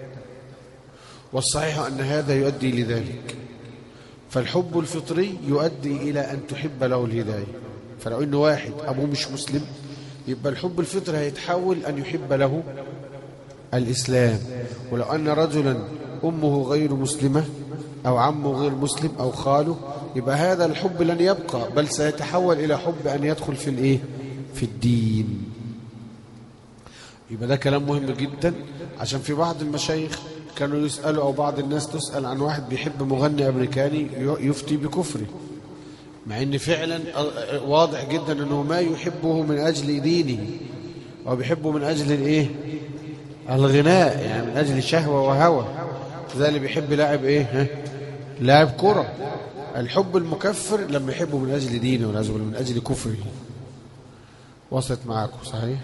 والصحيح ان هذا يؤدي لذلك فالحب الفطري يؤدي إلى أن تحب له الهداية فلو إنه واحد أبوه مش مسلم يبقى الحب الفطري هيتحول أن يحب له الإسلام ولو أن رجلا أمه غير مسلمة أو عمه غير مسلم أو خاله يبقى هذا الحب لن يبقى بل سيتحول إلى حب أن يدخل في الإيه؟ في الدين يبقى ده كلام مهم جدا عشان في بعض المشايخ كانوا يسألوا أو بعض الناس تسأل عن واحد بيحب مغني أمريكاني يفتي بكفره مع ان فعلا واضح جدا انه ما يحبه من اجل دينه او بيحبه من اجل الايه الغناء يعني من اجل شهوه وهوى زي اللي بيحب لاعب ايه ها؟ لاعب كره الحب المكفر لما يحبه من اجل دينه من اجل كفره وصلت معاكم صحيح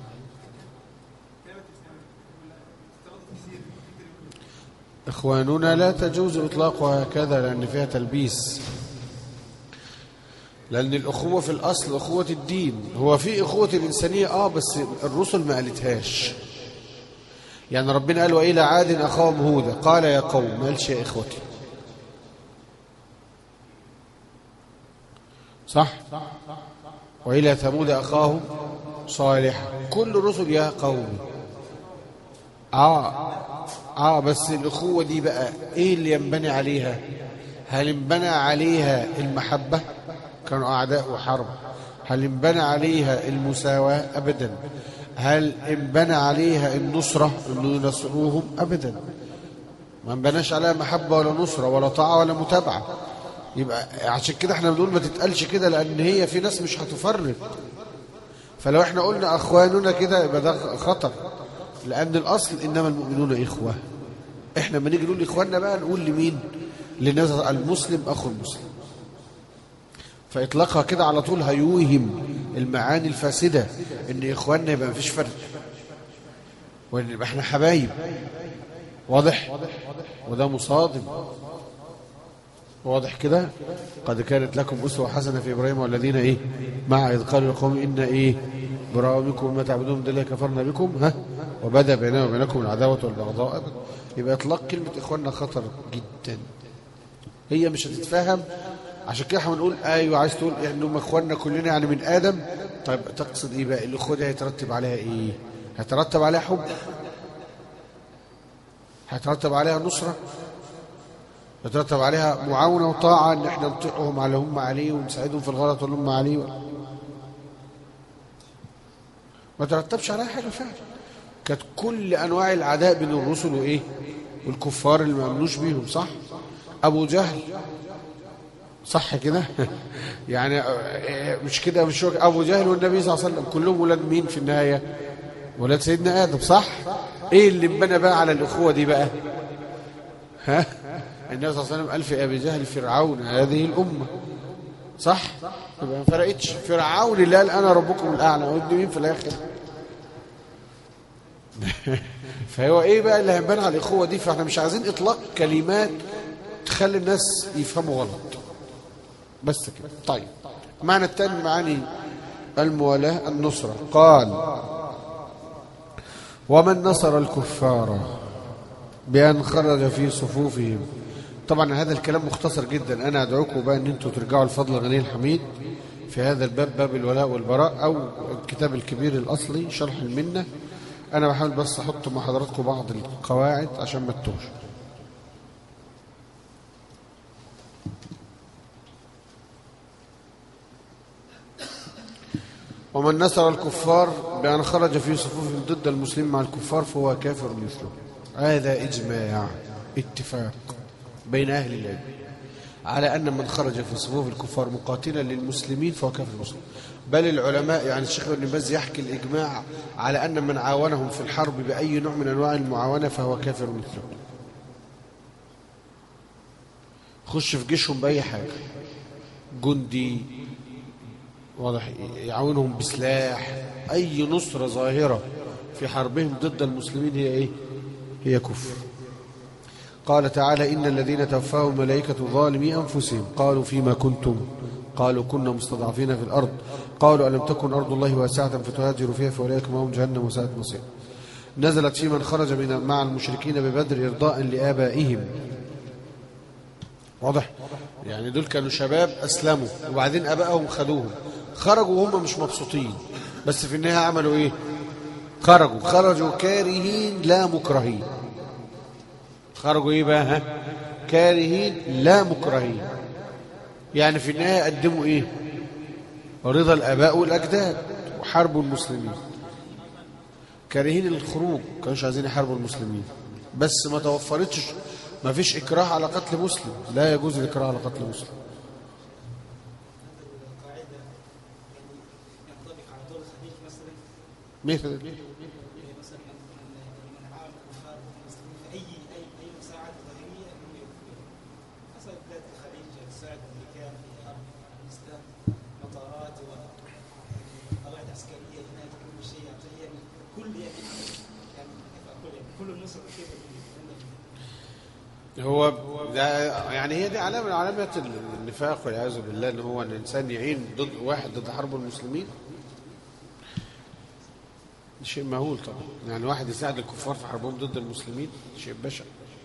إخواننا لا تجوز إطلاقها هكذا لأن فيها تلبيس لأن الأخوة في الأصل أخوة الدين هو في أخوة الإنسانية آه بس الرسل ما قالتهاش يعني ربنا قال وإلى عاد أخاهم هودا قال يا قوم ما قالش يا إخوتي صح وإلى ثمود أخاهم صالح كل الرسل يا قوم آه آه بس الأخوة دي بقى إيه اللي ينبني عليها هل انبنى عليها المحبة كانوا أعداء وحرب هل انبنى عليها المساواة أبدا هل انبنى عليها النصرة أنه ينصروهم أبدا ما انبناش عليها محبة ولا نصرة ولا طاعة ولا متابعة يبقى عشان كده احنا بنقول ما تتقالش كده لأن هي في ناس مش هتفرق فلو احنا قلنا أخواننا كده يبقى ده خطر لأن الأصل إنما المؤمنون إخوة إحنا ما نيجي نقول إخواننا بقى نقول لمين لنظر المسلم أخو المسلم فإطلاقها كده على طول هيوهم المعاني الفاسدة ان اخواننا يبقى مفيش فرق وان يبقى احنا حبايب واضح وده مصادم واضح كده قد كانت لكم أسوة حسنة في إبراهيم والذين إيه مع إذ قالوا لقوم إن إيه براء منكم وما تعبدون من دون الله كفرنا بكم ها وبدأ بيننا وبينكم العداوة والبغضاء يبقى إطلاق كلمة إخواننا خطر جدا هي مش هتتفهم عشان كده احنا بنقول ايوه عايز تقول يعني هم اخواننا كلنا يعني من ادم طيب تقصد ايه بقى الاخوه دي هيترتب عليها ايه هيترتب عليها حب هيترتب عليها نصره يترتب عليها معاونة وطاعة ان احنا نطيعهم على هم عليه ونساعدهم في الغلط واللي هم عليه ما ترتبش عليها حاجة فعلا كانت كل انواع العداء بين الرسل وايه والكفار اللي ما امنوش بيهم صح ابو جهل صح كده يعني مش كده مش هو ابو جهل والنبي صلى الله عليه وسلم كلهم ولاد مين في النهايه ولاد سيدنا ادم صح ايه اللي انبنى بقى على الاخوه دي بقى ها النبي صلى الله عليه وسلم قال في ابي جهل فرعون هذه الامه صح يبقى ما فرقتش فرعون اللي قال انا ربكم الاعلى ودي مين في الاخر فهو ايه بقى اللي هيبان على الاخوه دي فاحنا مش عايزين اطلاق كلمات تخلي الناس يفهموا غلط بس كده طيب معنى الثاني معاني الموالاه النصره قال ومن نصر الكفار بأن خرج في صفوفهم طبعا هذا الكلام مختصر جدا أنا أدعوكم بقى أن أنتم ترجعوا الفضل غني الحميد في هذا الباب باب الولاء والبراء أو الكتاب الكبير الأصلي شرح المنة أنا بحاول بس أحط مع حضراتكم بعض القواعد عشان ما تتوهش ومن نصر الكفار بأن خرج في صفوفهم ضد المسلمين مع الكفار فهو كافر مثله هذا إجماع اتفاق بين أهل العلم على أن من خرج في صفوف الكفار مقاتلا للمسلمين فهو كافر مسلم بل العلماء يعني الشيخ ابن باز يحكي الإجماع على أن من عاونهم في الحرب بأي نوع من أنواع المعاونة فهو كافر مثله خش في جيشهم بأي حاجة جندي واضح يعاونهم بسلاح أي نصرة ظاهرة في حربهم ضد المسلمين هي إيه هي كفر قال تعالى إن الذين توفاهم الملائكة ظالمي أنفسهم قالوا فيما كنتم قالوا كنا مستضعفين في الأرض قالوا ألم تكن أرض الله واسعة فتهاجروا فيها فأولئك معهم جهنم وساءت مصير نزلت في من خرج من مع المشركين ببدر إرضاء لآبائهم واضح يعني دول كانوا شباب أسلموا وبعدين أبائهم خدوهم خرجوا وهم مش مبسوطين بس في النهاية عملوا إيه خرجوا خرجوا كارهين لا مكرهين خرجوا ايه بقى ها كارهين لا مكرهين يعني في النهايه قدموا ايه رضا الاباء والاجداد وحاربوا المسلمين كارهين الخروج كانوش عايزين يحاربوا المسلمين بس ما توفرتش ما فيش اكراه على قتل مسلم لا يجوز الاكراه على قتل مسلم مثل هو ده يعني هي دي علامه من علامات النفاق والعياذ بالله ان هو ان الانسان يعين ضد واحد ضد حرب المسلمين شيء مهول طبعا يعني واحد يساعد الكفار في حربهم ضد المسلمين شيء بشع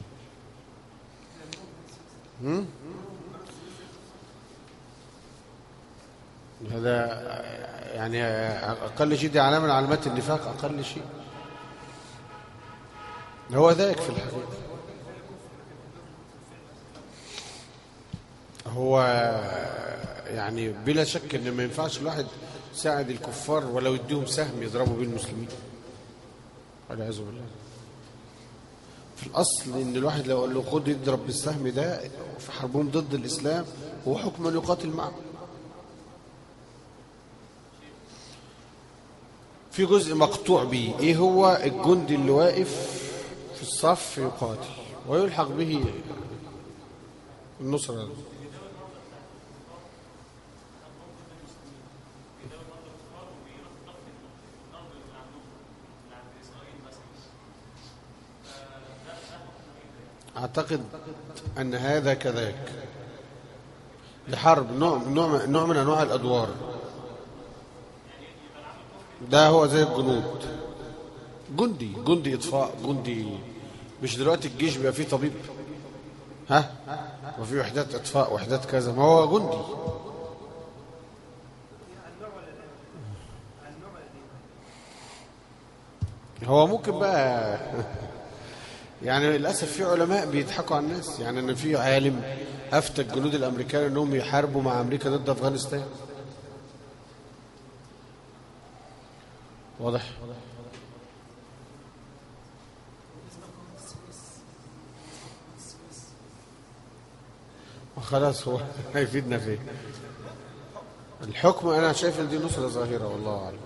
هذا يعني اقل شيء دي علامه من علامات النفاق اقل شيء هو ذلك في الحقيقه هو يعني بلا شك ان ما ينفعش الواحد يساعد الكفار ولو يديهم سهم يضربوا بيه المسلمين والعياذ بالله في الاصل ان الواحد لو قال له خد يضرب بالسهم ده في حربهم ضد الاسلام هو حكم ان يقاتل معه في جزء مقطوع به ايه هو الجندي اللي واقف في الصف يقاتل ويلحق به النصرة أعتقد أن هذا كذاك لحرب نوع, نوع, نوع من أنواع الأدوار ده هو زي الجنود جندي جندي إطفاء جندي مش دلوقتي الجيش بيبقى فيه طبيب ها وفي وحدات إطفاء وحدات كذا ما هو جندي هو ممكن بقى يعني للأسف في علماء بيضحكوا على الناس يعني أن في عالم أفتى الجنود الأمريكان أنهم يحاربوا مع أمريكا ضد أفغانستان واضح خلاص هو هيفيدنا فيه الحكم أنا شايف ان دي نصرة ظاهرة والله أعلم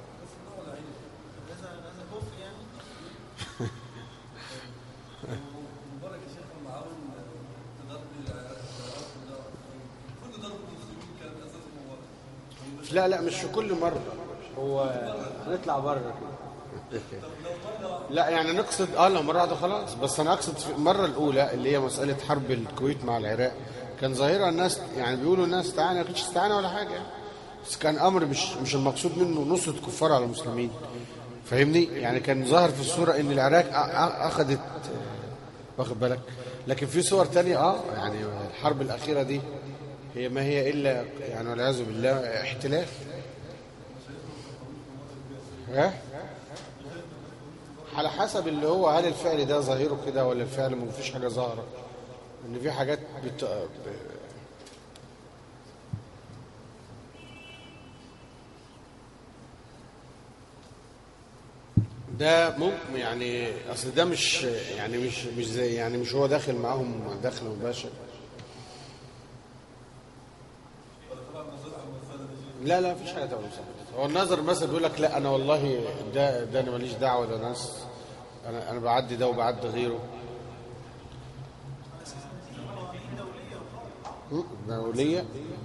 لا لا مش في كل مرة هو هنطلع بره كده لا يعني نقصد اه لو مرة واحدة خلاص بس انا اقصد في المرة الاولى اللي هي مسألة حرب الكويت مع العراق كان ظاهرة الناس يعني بيقولوا الناس استعانة ما كانتش استعانة ولا حاجة يعني. بس كان امر مش مش المقصود منه نصرة كفار على المسلمين فاهمني يعني كان ظاهر في الصورة ان العراق أ- أ- اخذت واخد بالك لكن في صور تانية اه يعني الحرب الأخيرة دي هي ما هي إلا يعني والعياذ بالله احتلال ها على حسب اللي هو هل الفعل ده ظاهره كده ولا الفعل ما فيش حاجة ظاهرة ان في حاجات بت... ب- ده ممكن يعني اصل ده مش يعني مش مش زي يعني مش هو داخل معاهم دخل مباشر لا لا مفيش حاجه تبع المساعدة هو النظر مثلا بيقول لك لا انا والله ده ده انا ماليش دعوه ده ناس انا انا بعدي ده وبعدي غيره م، دوليه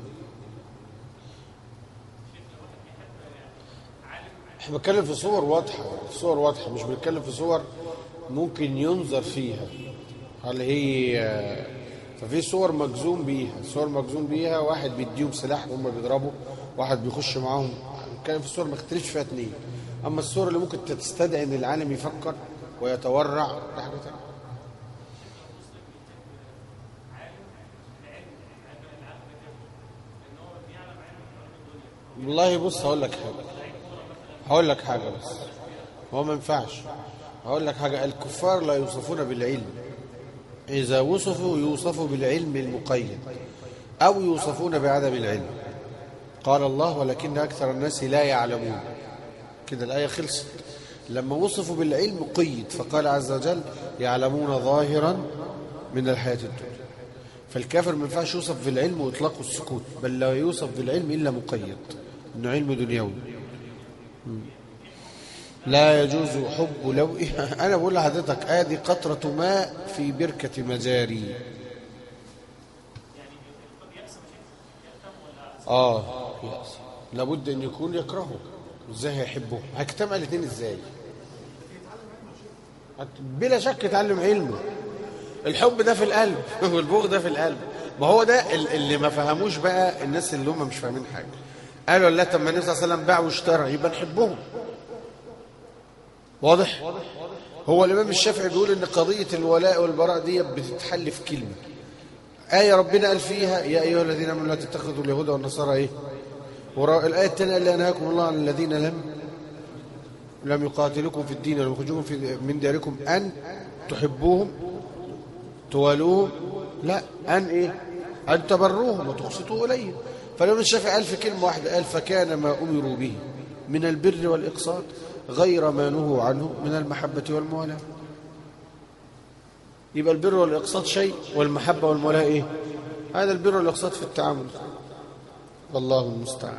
احنا بنتكلم في صور واضحه صور واضحه مش بنتكلم في صور ممكن ينظر فيها هل هي ففي صور مجزوم بيها صور مجزوم بيها واحد بيديهم سلاح وهم بيضربوا واحد بيخش معاهم بنتكلم في صور ما اختلفش فيها اتنين اما الصور اللي ممكن تستدعي ان العالم يفكر ويتورع ده حاجه تانية والله بص هقول لك حاجه هقول لك حاجة بس هو ما ينفعش هقول لك حاجة الكفار لا يوصفون بالعلم إذا وصفوا يوصفوا بالعلم المقيد أو يوصفون بعدم العلم قال الله ولكن أكثر الناس لا يعلمون كده الآية خلصت لما وصفوا بالعلم قيد فقال عز وجل يعلمون ظاهرا من الحياة الدنيا فالكافر ما ينفعش يوصف بالعلم وإطلاق السكوت بل لا يوصف بالعلم إلا مقيد إنه علم دنيوي لا يجوز حب لو انا بقول لحضرتك ادي قطره ماء في بركه مجاري اه يأس. لابد ان يكون يكرهه ازاي هيحبه هيجتمع الاثنين ازاي هت- بلا شك يتعلم علمه الحب ده في القلب والبغض ده في القلب ما هو ده ال- اللي ما فهموش بقى الناس اللي هم مش فاهمين حاجه قالوا لا طب ما النبي صلى الله عليه وسلم باع واشترى يبقى نحبهم واضح هو الامام الشافعي بيقول ان قضيه الولاء والبراء دي بتتحل في كلمه ايه ربنا قال فيها يا ايها الذين امنوا لا تتخذوا اليهود والنصارى ايه ورا الايه الثانيه قال لا ينهاكم الله عن الذين لم لم يقاتلوكم في الدين ولم يخرجوكم في من دياركم ان تحبوهم توالوهم لا ان ايه ان تبروهم وتقسطوا اليهم فالامام الشافعي قال في كلمه واحده قال فكان ما امروا به من البر والاقساط غير ما نهوا عنه من المحبه والموالاه يبقى البر والاقساط شيء والمحبه والموالاه ايه هذا البر والاقساط في التعامل والله المستعان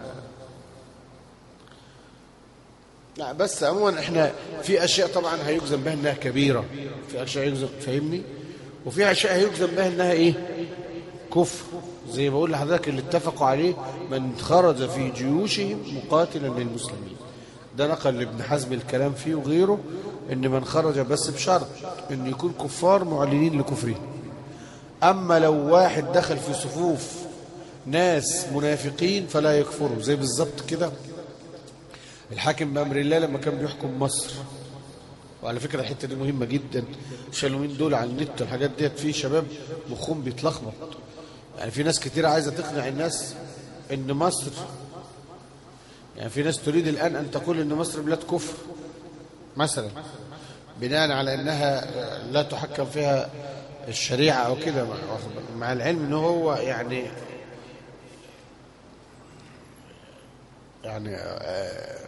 لا بس عموما احنا في اشياء طبعا هيجزم بها انها كبيره في اشياء يجزم فاهمني وفي اشياء هيجزم بها انها ايه كفر زي ما بقول لحضرتك اللي اتفقوا عليه من خرج في جيوشهم مقاتلا للمسلمين ده نقل لابن حزم الكلام فيه وغيره ان من خرج بس بشرط ان يكون كفار معلنين لكفرهم اما لو واحد دخل في صفوف ناس منافقين فلا يكفروا زي بالظبط كده الحاكم بأمر الله لما كان بيحكم مصر وعلى فكرة الحتة دي مهمة جدا شالوا من دول على النت والحاجات ديت في شباب مخهم بيتلخبط يعني في ناس كتير عايزة تقنع الناس ان مصر يعني في ناس تريد الآن أن تقول ان مصر بلاد كفر مثلا بناء على انها لا تحكم فيها الشريعة او كده مع العلم ان هو يعني يعني آه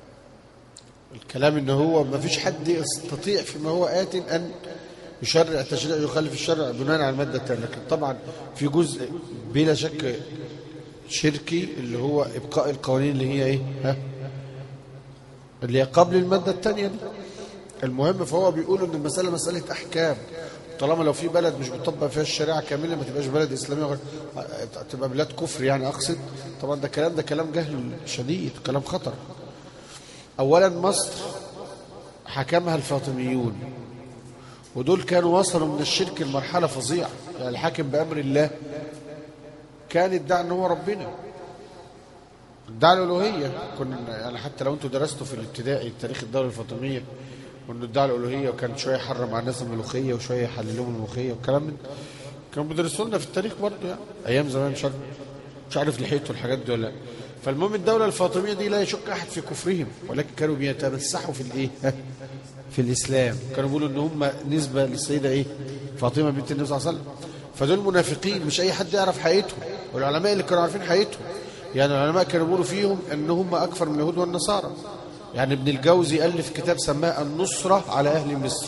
الكلام ان هو ما فيش حد يستطيع فيما هو آت ان يشرع تشريع يخالف الشرع بناء على المادة الثانية لكن طبعا في جزء بلا شك شركي اللي هو ابقاء القوانين اللي هي ايه ها اللي هي قبل المادة الثانية دي المهم فهو بيقول ان المسألة مسألة احكام طالما لو في بلد مش بتطبق فيها الشريعة كاملة ما تبقاش بلد إسلامية غير تبقى بلاد كفر يعني أقصد طبعا ده كلام ده كلام جهل شديد كلام خطر أولا مصر حكمها الفاطميون ودول كانوا وصلوا من الشرك لمرحلة فظيعة يعني الحاكم بأمر الله كان يدعي ان هو ربنا ادعى الالوهيه كنا يعني حتى لو انتوا درستوا في الابتدائي تاريخ الدوله الفاطميه وانه ادعى الالوهيه وكان شويه يحرم على الناس الملوخيه وشويه يحلل لهم الملوخيه والكلام من كانوا بيدرسوا لنا في التاريخ برضه يعني ايام زمان مش عارف مش عارف لحقتوا الحاجات دي ولا لا فالمهم الدوله الفاطميه دي لا يشك احد في كفرهم ولكن كانوا بيتمسحوا في الايه في الاسلام كانوا بيقولوا ان هم نسبه للسيده ايه فاطمه بنت النبي صلى الله عليه وسلم فدول منافقين مش اي حد يعرف حقيقتهم والعلماء اللي كانوا عارفين حقيقتهم يعني العلماء كانوا بيقولوا فيهم ان هم اكثر من اليهود والنصارى يعني ابن الجوزي الف كتاب سماه النصره على اهل مصر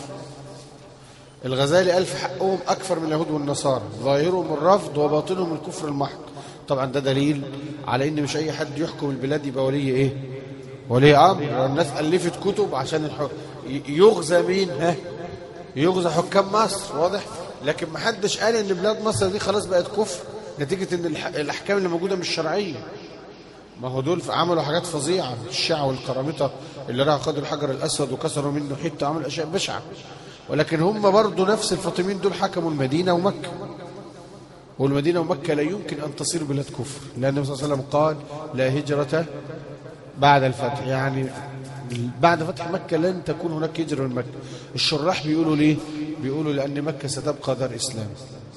الغزالي الف حقهم اكثر من اليهود والنصارى ظاهرهم الرفض وباطنهم الكفر المحض طبعا ده دليل على ان مش اي حد يحكم البلاد يبقى ولي ايه ولي امر الناس الفت كتب عشان الحكم يغزى مين ها يغزى حكام مصر واضح لكن ما حدش قال ان بلاد مصر دي خلاص بقت كفر نتيجة ان الاحكام اللي موجودة مش شرعية ما هو دول عملوا حاجات فظيعة الشيعة والقرامطة اللي راحوا خدوا الحجر الاسود وكسروا منه حتة عملوا اشياء بشعة ولكن هم برضه نفس الفاطميين دول حكموا المدينة ومكة والمدينة ومكة لا يمكن أن تصير بلاد كفر لأن النبي صلى الله عليه وسلم قال لا هجرة بعد الفتح يعني بعد فتح مكة لن تكون هناك هجرة من مكة الشراح بيقولوا ليه بيقولوا لأن مكة ستبقى دار إسلام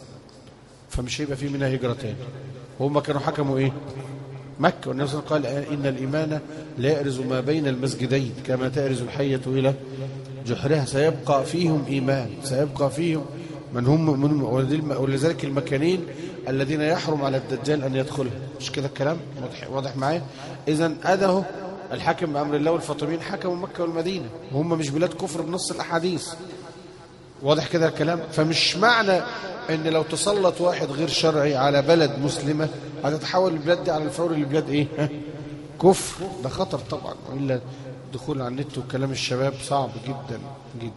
فمش هيبقى في منها هجرة تاني وهم كانوا حكموا إيه مكة والنبي صلى الله عليه وسلم قال إن الإيمان لا يأرز ما بين المسجدين كما تأرز الحية إلى جحرها سيبقى فيهم إيمان سيبقى فيهم من هم من ولذلك المكانين الذين يحرم على الدجال أن يدخلها مش كده الكلام واضح, واضح معايا إذا أده الحاكم بأمر الله والفاطميين حكموا مكة والمدينة وهم مش بلاد كفر بنص الأحاديث واضح كده الكلام فمش معنى ان لو تسلط واحد غير شرعي على بلد مسلمة هتتحول البلاد دي على الفور لبلاد ايه كفر ده خطر طبعا وإلا الدخول على النت وكلام الشباب صعب جدا جدا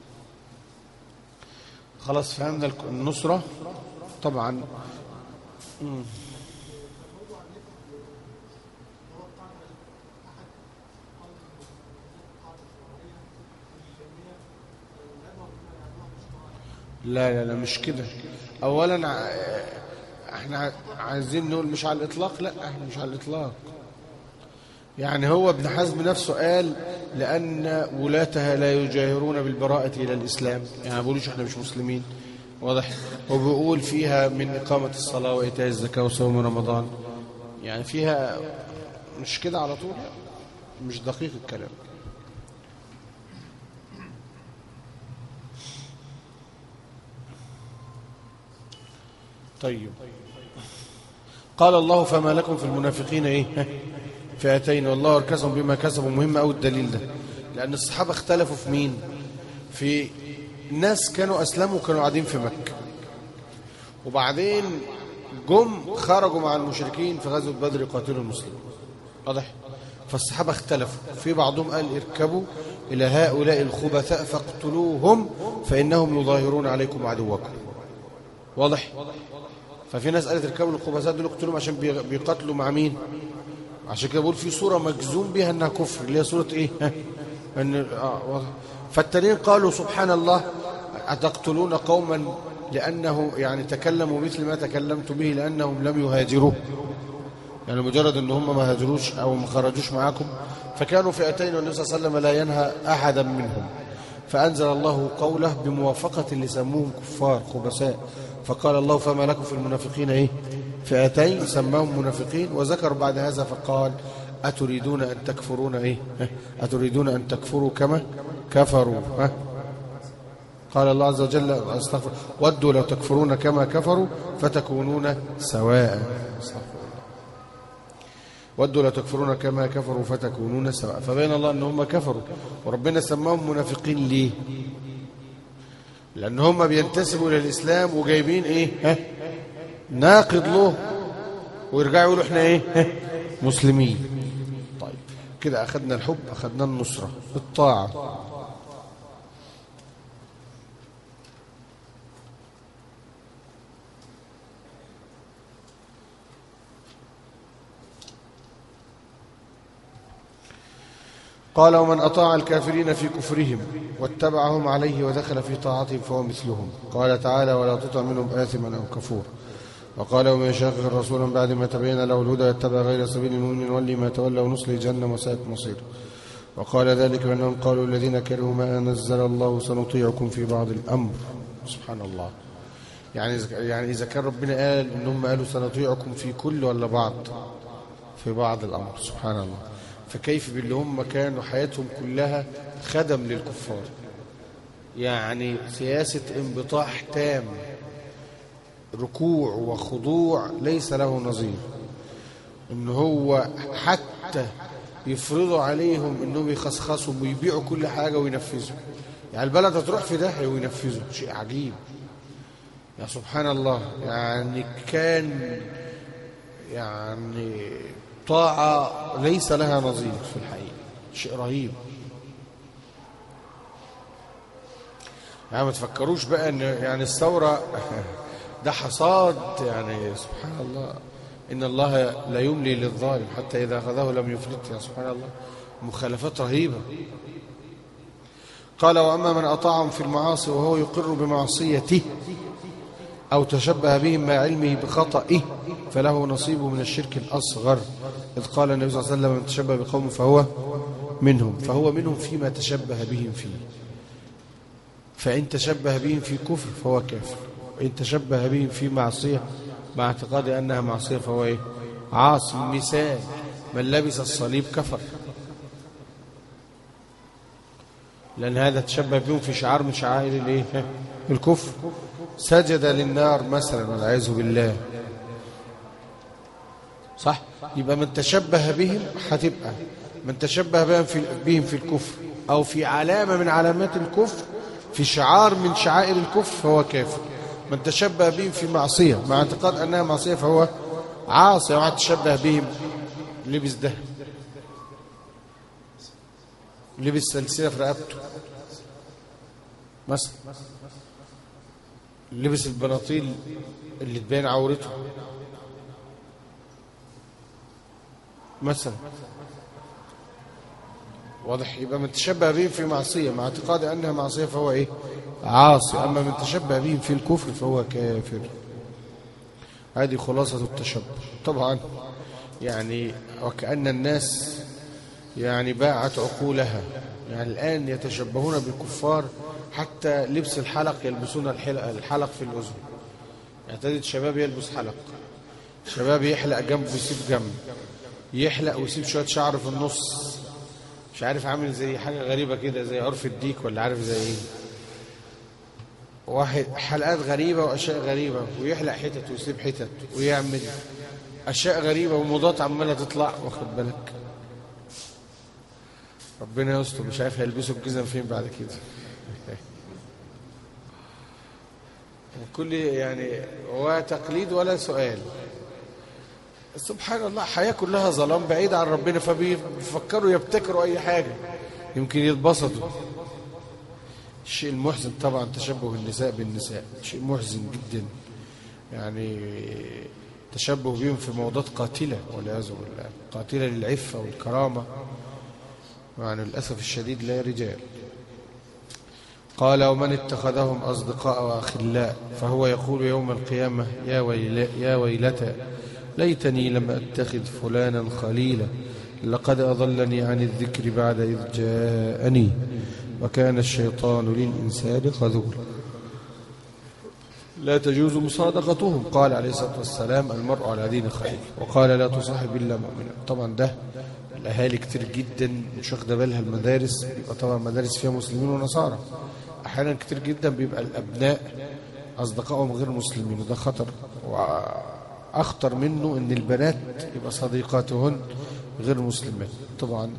خلاص فهمنا النصرة طبعا مم. لا لا لا مش كده اولا احنا عايزين نقول مش على الاطلاق لا احنا مش على الاطلاق يعني هو ابن حزم نفسه قال لان ولاتها لا يجاهرون بالبراءة الى الاسلام يعني ما بيقولوش احنا مش مسلمين واضح وبيقول فيها من اقامة الصلاة وايتاء الزكاة وصوم رمضان يعني فيها مش كده على طول مش دقيق الكلام طيب قال الله فما لكم في المنافقين ايه فئتين والله اركسهم بما كسبوا مهم قوي الدليل ده لان الصحابه اختلفوا في مين في ناس كانوا اسلموا وكانوا قاعدين في مكه وبعدين جم خرجوا مع المشركين في غزوه بدر يقاتلوا المسلمين واضح فالصحابه اختلفوا في بعضهم قال اركبوا الى هؤلاء الخبثاء فاقتلوهم فانهم يظاهرون عليكم عدوكم واضح ففي ناس قالت اركبوا الخبثاء دول اقتلوهم عشان بيقاتلوا مع مين عشان كده بقول في صوره مجزوم بها انها كفر اللي هي صوره ايه ان اه فالتانيين قالوا سبحان الله أتقتلون قوما لأنه يعني تكلموا مثل ما تكلمت به لأنهم لم يهاجروا يعني مجرد أن هم ما هاجروش أو ما خرجوش معاكم فكانوا فئتين والنبي صلى الله عليه وسلم لا ينهى أحدا منهم فأنزل الله قوله بموافقة اللي سموهم كفار خبثاء فقال الله فما لكم في المنافقين إيه فئتين سماهم منافقين وذكر بعد هذا فقال أتريدون أن تكفرون إيه أتريدون أن تكفروا كما كفروا ها قال الله عز وجل استغفر ودوا لو تكفرون كما كفروا فتكونون سواء ودوا لو تكفرون كما كفروا فتكونون سواء فبين الله ان هم كفروا وربنا سماهم منافقين ليه لان هم بينتسبوا الى الاسلام وجايبين ايه ها ناقض له ويرجعوا يقولوا احنا ايه ها مسلمين طيب كده اخذنا الحب اخذنا النصره الطاعه قال ومن أطاع الكافرين في كفرهم واتبعهم عليه ودخل في طاعتهم فهو مثلهم قال تعالى ولا تطع منهم آثما أو كفور وقال ومن يشاقق الرسول من بعد ما تبين له الهدى يتبع غير سبيل المؤمن نولي ما تولى ونصلي جهنم وساءت مصير وقال ذلك بأنهم قالوا الذين كرهوا ما نزل الله سنطيعكم في بعض الأمر سبحان الله يعني يعني إذا كان ربنا قال إنهم قالوا سنطيعكم في كل ولا بعض في بعض الأمر سبحان الله فكيف باللي هم كانوا حياتهم كلها خدم للكفار يعني سياسة انبطاح تام ركوع وخضوع ليس له نظير ان هو حتى يفرضوا عليهم انهم يخصخصوا ويبيعوا كل حاجة وينفذوا يعني البلد هتروح في ده وينفذوا شيء عجيب يا سبحان الله يعني كان يعني طاعة ليس لها نظير في الحقيقة شيء رهيب يعني ما تفكروش بقى ان يعني الثورة ده حصاد يعني سبحان الله إن الله لا يملي للظالم حتى إذا أخذه لم يفلت يا سبحان الله مخالفات رهيبة قال وأما من أطاعهم في المعاصي وهو يقر بمعصيته أو تشبه بهم مع علمه بخطئه فله نصيب من الشرك الأصغر إذ قال النبي صلى الله عليه وسلم من تشبه بقوم فهو منهم فهو منهم فيما تشبه بهم فيه فإن تشبه بهم في كفر فهو كافر وإن تشبه بهم في معصية مع اعتقاد أنها معصية فهو إيه؟ عاصي مثال من لبس الصليب كفر لأن هذا تشبه بهم في شعار من شعائر الإيه؟ الكفر سجد للنار مثلا والعياذ بالله صح يبقى من تشبه بهم هتبقى من تشبه بهم في بهم في الكفر او في علامه من علامات الكفر في شعار من شعائر الكفر فهو كافر من تشبه بهم في معصيه مع اعتقاد انها معصيه فهو عاصي وما تشبه بهم لبس ده لبس سلسله في رقبته مثلا لبس البناطيل اللي تبين عورته مثلا واضح يبقى من تشبه بهم في معصية مع اعتقاد أنها معصية فهو إيه عاصي أما من تشبه بهم في الكفر فهو كافر هذه خلاصة التشبه طبعا يعني وكأن الناس يعني باعت عقولها يعني الآن يتشبهون بالكفار حتى لبس الحلق يلبسون الحلق في الأذن يعني تجد شباب يلبس حلق شباب يحلق جنب ويسيب جنب يحلق ويسيب شوية شعر في النص مش عارف عامل زي حاجة غريبة كده زي عرف الديك ولا عارف زي ايه واحد حلقات غريبة وأشياء غريبة ويحلق حتت ويسيب حتت ويعمل أشياء غريبة وموضات عمالة تطلع واخد بالك ربنا يستر مش عارف هيلبسوا الجزم فين بعد كده كل يعني هو تقليد ولا سؤال سبحان الله حياة كلها ظلام بعيد عن ربنا فبيفكروا يبتكروا أي حاجة يمكن يتبسطوا الشيء المحزن طبعا تشبه النساء بالنساء شيء محزن جدا يعني تشبه بهم في موضات قاتلة والعياذ بالله قاتلة للعفة والكرامة يعني للأسف الشديد لا رجال قال ومن اتخذهم أصدقاء وأخلاء فهو يقول يوم القيامة يا, ويل يا ويلتى ليتني لم أتخذ فلانا خليلا لقد أضلني عن الذكر بعد إذ جاءني وكان الشيطان للإنسان خذولا لا تجوز مصادقتهم قال عليه الصلاة والسلام المرء على دين خليل وقال لا تصاحب إلا مؤمنا طبعا ده الأهالي كتير جدا مش واخده بالها المدارس بيبقى طبعا مدارس فيها مسلمين ونصارى أحيانا كتير جدا بيبقى الأبناء أصدقائهم غير مسلمين وده خطر وأخطر منه أن البنات يبقى صديقاتهن غير مسلمات طبعا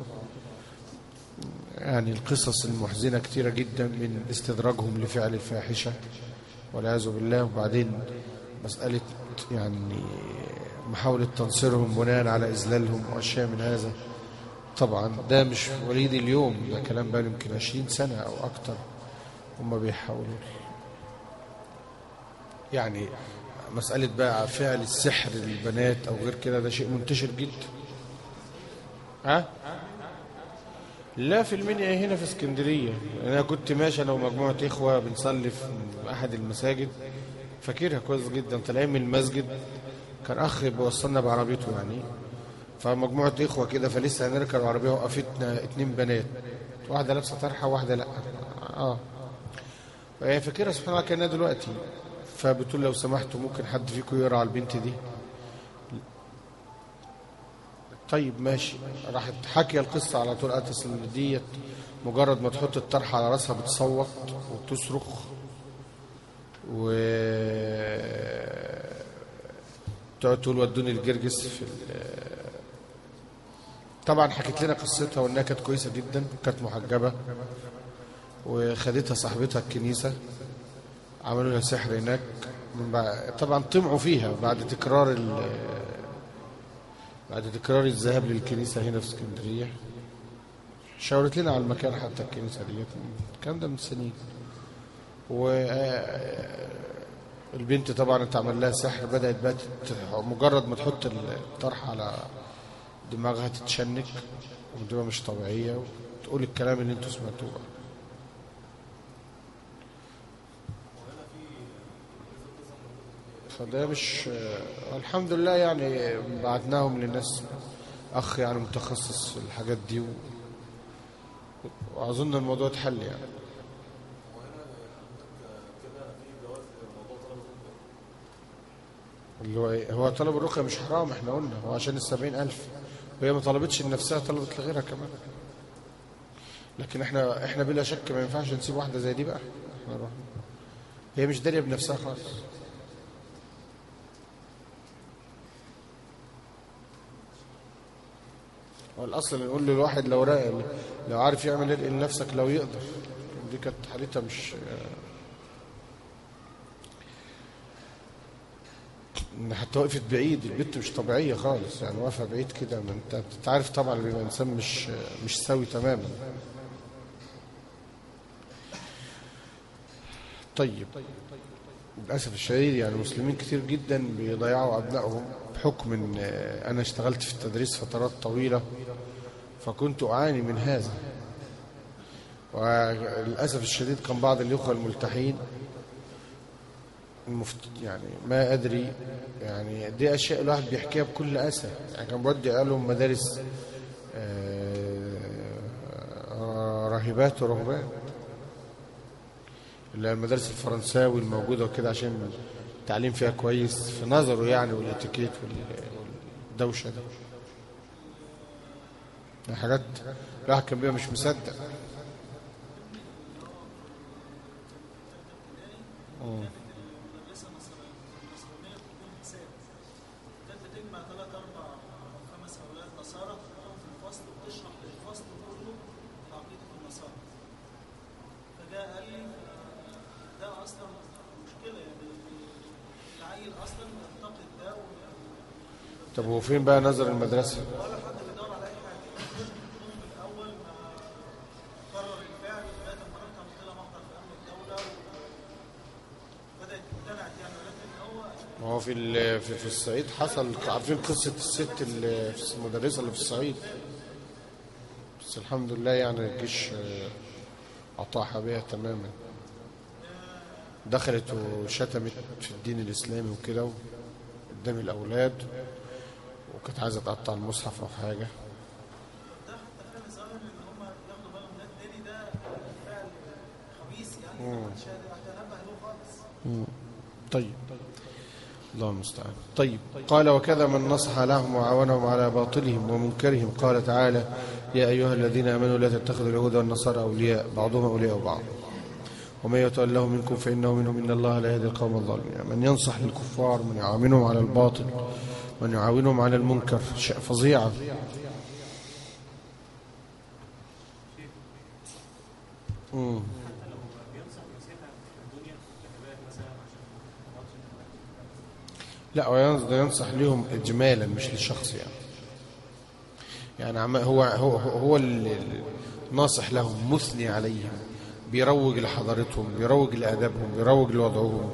يعني القصص المحزنة كتيرة جدا من استدراجهم لفعل الفاحشة والعياذ بالله وبعدين مسألة يعني محاولة تنصيرهم بناء على إذلالهم وأشياء من هذا طبعا ده مش وليد اليوم ده كلام بقى يمكن 20 سنة أو أكتر هم بيحاولوا يعني مسألة بقى فعل السحر للبنات أو غير كده ده شيء منتشر جدا ها لا في المنيا هنا في اسكندرية أنا كنت ماشي أنا ومجموعة إخوة بنصلي في أحد المساجد فاكرها كويس جدا طالعين من المسجد كان أخ بيوصلنا بعربيته يعني فمجموعة إخوة كده فلسه هنركب العربية وقفتنا اتنين بنات واحدة لابسة طرحة وواحدة لأ آه فهي فاكرها سبحان الله كأنها دلوقتي فبتقول لو سمحتوا ممكن حد فيكم يقرا على البنت دي طيب ماشي راحت حكي القصة على طول قالت ديت مجرد ما تحط الطرحة على راسها بتصوت وتصرخ و تقعد تقول ودوني الجرجس في طبعا حكت لنا قصتها وانها كانت كويسه جدا كانت محجبه وخدتها صاحبتها الكنيسه عملوا لها سحر هناك من بعد طبعا طمعوا فيها بعد تكرار ال... بعد تكرار الذهاب للكنيسه هنا في اسكندريه شاورت لنا على المكان حتى الكنيسه ديت الكلام ده من سنين و البنت طبعا اتعمل لها سحر بدات بقى مجرد ما تحط الطرح على دماغها تتشنك ودماغها مش طبيعيه وتقول الكلام اللي انتوا سمعتوه فده مش الحمد لله يعني بعتناهم للناس اخ يعني متخصص في الحاجات دي و... واظن الموضوع اتحل يعني اللي هو ايه هو طلب الرقية مش حرام احنا قلنا هو عشان السبعين ألف وهي ما طلبتش لنفسها طلبت لغيرها كمان لكن احنا احنا بلا شك ما ينفعش نسيب واحدة زي دي بقى احنا نروح هي مش دارية بنفسها خالص والاصل نقول للواحد لو راقب لو عارف يعمل ايه لنفسك لو يقدر دي كانت حالتها مش ان حتى وقفت بعيد البنت مش طبيعيه خالص يعني واقفه بعيد كده ما انت انت عارف طبعا اللي بيبقى انسان مش مش سوي تماما طيب للاسف الشديد يعني المسلمين كتير جدا بيضيعوا ابنائهم بحكم ان انا اشتغلت في التدريس فترات طويله فكنت اعاني من هذا وللاسف الشديد كان بعض الاخوه الملتحين المفت... يعني ما ادري يعني دي اشياء الواحد بيحكيها بكل اسى يعني كان بودي قالهم مدارس راهبات ورهبان اللي هي المدارس الفرنساوي الموجوده وكده عشان التعليم فيها كويس في نظره يعني والاتيكيت والدوشه دي حاجات الواحد كان بيها مش مصدق أوه. طب هو فين بقى نظر المدرسة ما هو في في, في الصعيد حصل عارفين قصة الست اللي المدرسة اللي في الصعيد بس الحمد لله يعني الجيش أطاح بها تماما دخلت وشتمت في الدين الإسلامي وكده قدام الأولاد وكانت عايزة تقطع المصحف أو حاجة ده حتى فعلا ظاهر ان هم ياخدوا بالهم ده التاني ده فعل خبيث يعني محدش هيتنبه له خالص طيب الله المستعان طيب قال وكذا من نصح لهم وعاونهم على باطلهم ومنكرهم قال تعالى يا أيها الذين آمنوا لا تتخذوا اليهود والنصارى أولياء بعضهم أولياء بعض ومن يتولاه منكم فإنه منهم إن الله لا يهدي القوم الظالمين من ينصح للكفار من يعاونهم على الباطل من يعاونهم على المنكر شيء فظيعة مم. لا هو ينص- ده ينصح لهم اجمالا مش للشخص يعني يعني عم- هو هو هو هو ال- ال- ناصح لهم مثني عليهم بيروج لحضارتهم بيروج لادابهم بيروج لوضعهم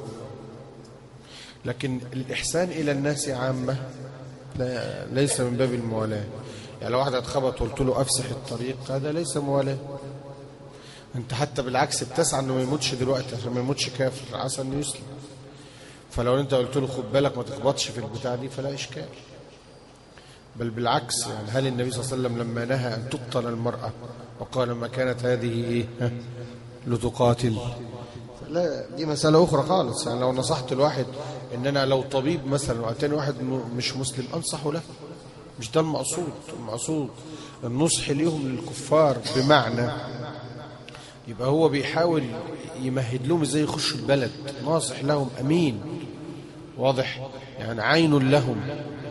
لكن الاحسان الى الناس عامه لا ليس من باب الموالاه يعني لو واحد اتخبط وقلت له افسح الطريق هذا ليس موالاه انت حتى بالعكس بتسعى انه ما يموتش دلوقتي عشان ما يموتش كافر عسى انه يسلم فلو انت قلت له خد بالك ما تخبطش في البتاع دي فلا اشكال بل بالعكس يعني هل النبي صلى الله عليه وسلم لما نهى ان تقتل المراه وقال ما كانت هذه ايه ها؟ لتقاتل لا دي مسألة أخرى خالص يعني لو نصحت الواحد إن أنا لو طبيب مثلا وأتاني واحد م- مش مسلم أنصحه له مش ده المقصود المقصود النصح ليهم للكفار بمعنى يبقى هو بيحاول يمهد لهم ازاي يخشوا البلد ناصح لهم امين واضح يعني عين لهم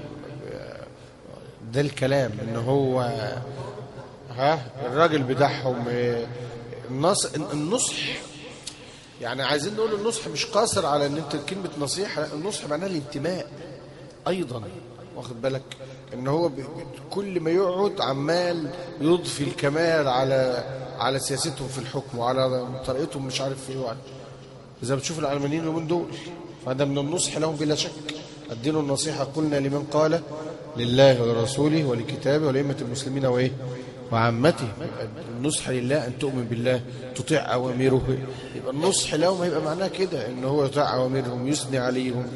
ده الكلام ان هو ها الراجل بتاعهم آه، النص النصح يعني عايزين نقول النصح مش قاصر على ان انت كلمه نصيحه لا النصح معناها الانتماء ايضا واخد بالك ان هو ب- ب- كل ما يقعد عمال يضفي الكمال على على سياستهم في الحكم وعلى طريقتهم مش عارف ايه وعلى زي ما بتشوف العلمانيين اليومين دول فهذا من النصح لهم بلا شك الدين النصيحة قلنا لمن قال لله ولرسوله ولكتابه ولأئمة المسلمين وإيه وعامته يبقى النصح لله أن تؤمن بالله تطيع أوامره يبقى النصح لهم هيبقى معناه كده إن هو يطيع أوامرهم يثني عليهم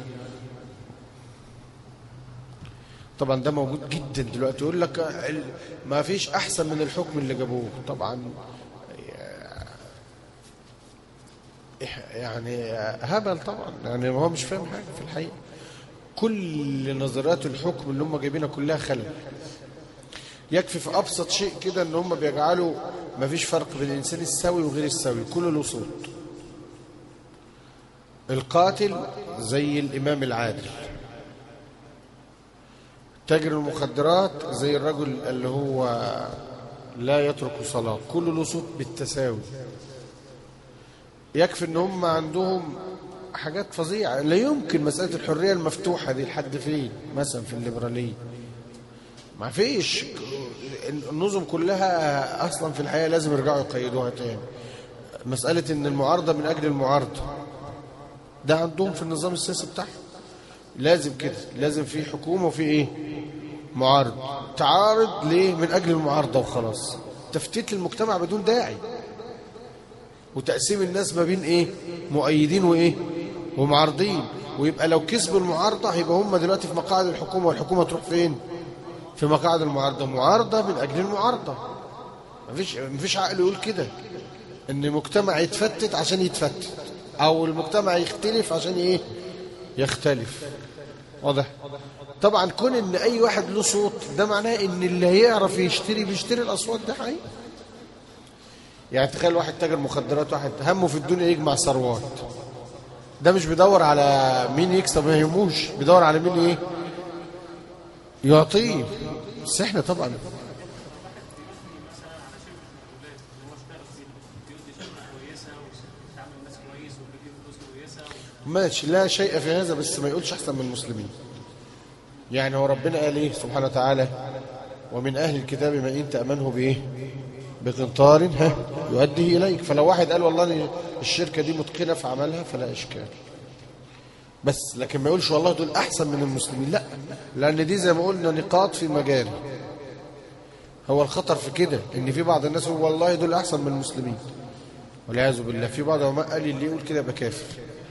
طبعا ده موجود جدا دلوقتي يقول لك ال- ما فيش أحسن من الحكم اللي جابوه طبعا يعني هبل طبعا يعني هو مش فاهم حاجه في الحقيقه كل نظريات الحكم اللي هم جايبينها كلها خلل يكفي في ابسط شيء كده ان هم بيجعلوا ما فيش فرق بين الانسان السوي وغير السوي كله له صوت القاتل زي الامام العادل تاجر المخدرات زي الرجل اللي هو لا يترك صلاه كله له صوت بالتساوي يكفي ان هم عندهم حاجات فظيعه لا يمكن مساله الحريه المفتوحه دي لحد فين مثلا في الليبراليه ما فيش النظم كلها اصلا في الحقيقه لازم يرجعوا يقيدوها تاني مساله ان المعارضه من اجل المعارضه ده عندهم في النظام السياسي بتاعهم لازم كده لازم في حكومه وفي ايه معارض تعارض ليه من اجل المعارضه وخلاص تفتيت المجتمع بدون داعي وتقسيم الناس ما بين ايه مؤيدين وايه ومعارضين ويبقى لو كسبوا المعارضه هيبقى هم دلوقتي في مقاعد الحكومه والحكومه تروح فين في مقاعد المعارضه معارضه من اجل المعارضه مفيش مفيش عقل يقول كده ان مجتمع يتفتت عشان يتفتت او المجتمع يختلف عشان ايه يختلف واضح طبعا كون ان اي واحد له صوت ده معناه ان اللي هيعرف يشتري بيشتري الاصوات ده حقيقي يعني تخيل واحد تاجر مخدرات واحد همه في الدنيا يجمع ثروات ده مش بيدور على مين يكسب ما يهموش بيدور على مين ايه يعطيه بس احنا طبعا ماشي لا شيء في هذا بس ما يقولش احسن من المسلمين يعني هو ربنا قال ايه سبحانه وتعالى ومن اهل الكتاب من ان تامنه بايه بقنطار ها يؤديه اليك فلو واحد قال والله أنا الشركه دي متقنه في عملها فلا اشكال بس لكن ما يقولش والله دول احسن من المسلمين لا لان دي زي ما قلنا نقاط في مجال هو الخطر في كده ان في بعض الناس يقول والله دول احسن من المسلمين والعياذ بالله في بعض العلماء قال اللي يقول كده يبقى كافر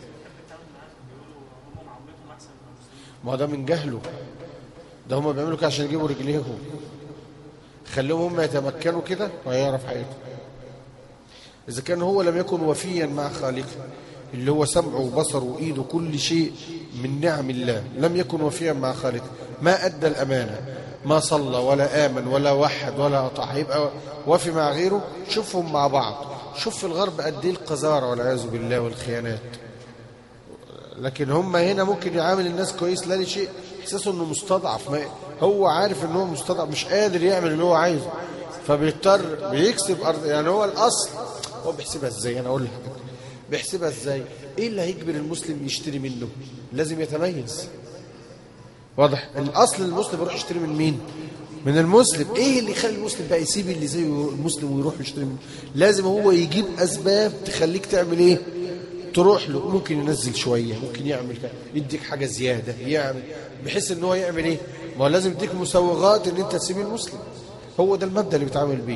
ما هو ده من جهله ده هم بيعملوا كده عشان يجيبوا رجليهم خليهم هم يتمكنوا كده وهيعرف حياته إذا كان هو لم يكن وفيا مع خالقه اللي هو سمعه وبصره وإيده كل شيء من نعم الله لم يكن وفيا مع خالقه ما أدى الأمانة ما صلى ولا آمن ولا وحد ولا أطاع هيبقى وفي مع غيره شوفهم مع بعض شوف في الغرب قد ايه القذارة والعياذ بالله والخيانات لكن هم هنا ممكن يعامل الناس كويس لا لشيء احساسه انه مستضعف ما هو عارف ان هو مستضعف مش قادر يعمل اللي هو عايزه فبيضطر بيكسب ارض يعني هو الاصل هو بيحسبها ازاي انا اقول لك بيحسبها ازاي ايه اللي هيجبر المسلم يشتري منه لازم يتميز واضح الاصل المسلم يروح يشتري من مين من المسلم ايه اللي يخلي المسلم بقى يسيب اللي زيه المسلم ويروح يشتري منه لازم هو يجيب اسباب تخليك تعمل ايه تروح له ممكن ينزل شويه ممكن يعمل كده يديك حاجه زياده يعمل بحيث ان هو يعمل ايه ما هو لازم يديك مسوغات ان انت تسيب المسلم هو ده المبدا اللي بيتعامل بيه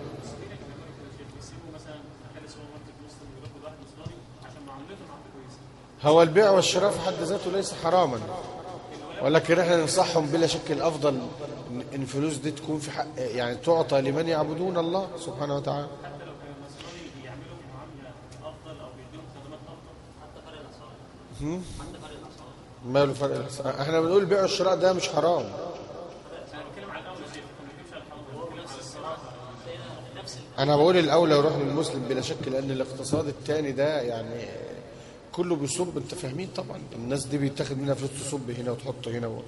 هو البيع والشراء في حد ذاته ليس حراما ولكن احنا ننصحهم بلا شك الافضل ان الفلوس دي تكون في حق يعني تعطى لمن يعبدون الله سبحانه وتعالى هم؟ ماله فرق الأسعار؟ احنا بنقول البيع والشراء ده مش حرام انا بقول الاولى يروح للمسلم بلا شك لان الاقتصاد الثاني ده يعني كله بيصب انت فاهمين طبعا الناس دي بيتاخد منها فلوس تصب هنا وتحط هنا و...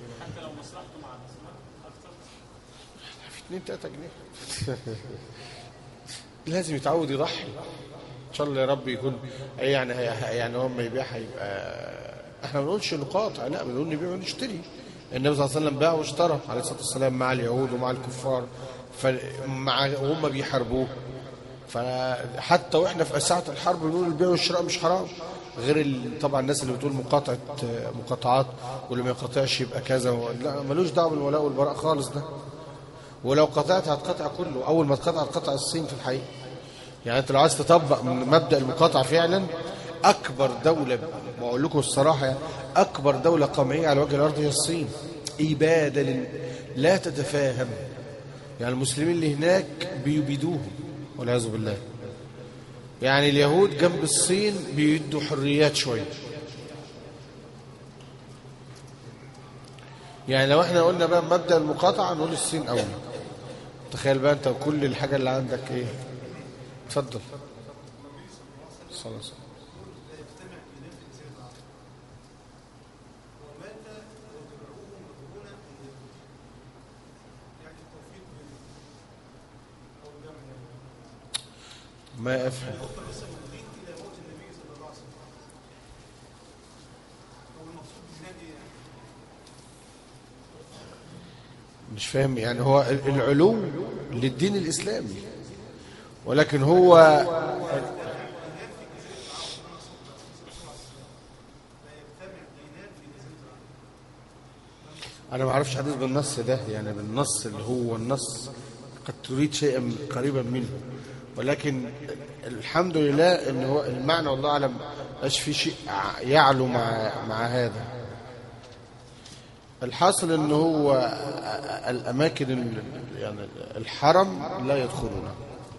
في 2 3 جنيه لازم يتعود يضحي ان شاء الله يا رب يكون يعني يعني هو ما يبيع هيبقى احنا ما بنقولش نقاطع لا بنقول نبيع ونشتري النبي صلى الله عليه وسلم باع واشترى عليه الصلاه والسلام مع اليهود ومع الكفار فمع وهم بيحاربوه فحتى واحنا في ساعه الحرب بنقول البيع والشراء مش حرام غير ال- طبعا الناس اللي بتقول مقاطعه مقاطعات واللي ما يقاطعش يبقى كذا و... لا ملوش دعوه بالولاء والبراء خالص ده ولو قطعت هتقطع كله اول ما تقطع هتقطع الصين في الحقيقه يعني انت لو عايز تطبق من مبدا المقاطعه فعلا اكبر دوله ما اقول لكم الصراحه يعني اكبر دوله قمعيه على وجه الارض هي الصين اباده لل... لا تتفاهم يعني المسلمين اللي هناك بيبيدوهم والعياذ بالله يعني اليهود جنب الصين بيدوا حريات شويه يعني لو احنا قلنا بقى مبدا المقاطعه نقول الصين اولى تخيل بقى انت كل الحاجه اللي عندك ايه اتفضل صلى الله عليه وسلم ما افهم مش فاهم يعني هو العلو للدين الإسلامي ولكن هو أنا ما أعرفش حديث بالنص ده يعني بالنص اللي هو النص قد تريد شيئا قريبا منه ولكن الحمد لله ان هو المعنى والله اعلم مش في شيء يعلو مع مع هذا الحاصل ان هو الاماكن ال- يعني الحرم لا يدخلونها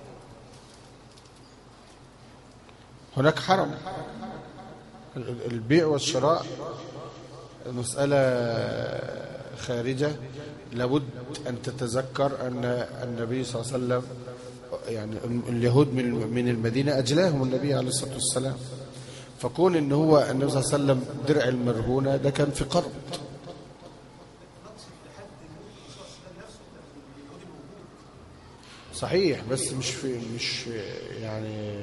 هناك حرم ال- البيع والشراء مسألة خارجة لابد أن تتذكر أن النبي صلى الله عليه وسلم يعني اليهود من من المدينة أجلاهم النبي عليه الصلاة والسلام فكون ان هو النبي صلى الله عليه وسلم درع المرهونة ده كان في قرض صحيح بس مش في مش يعني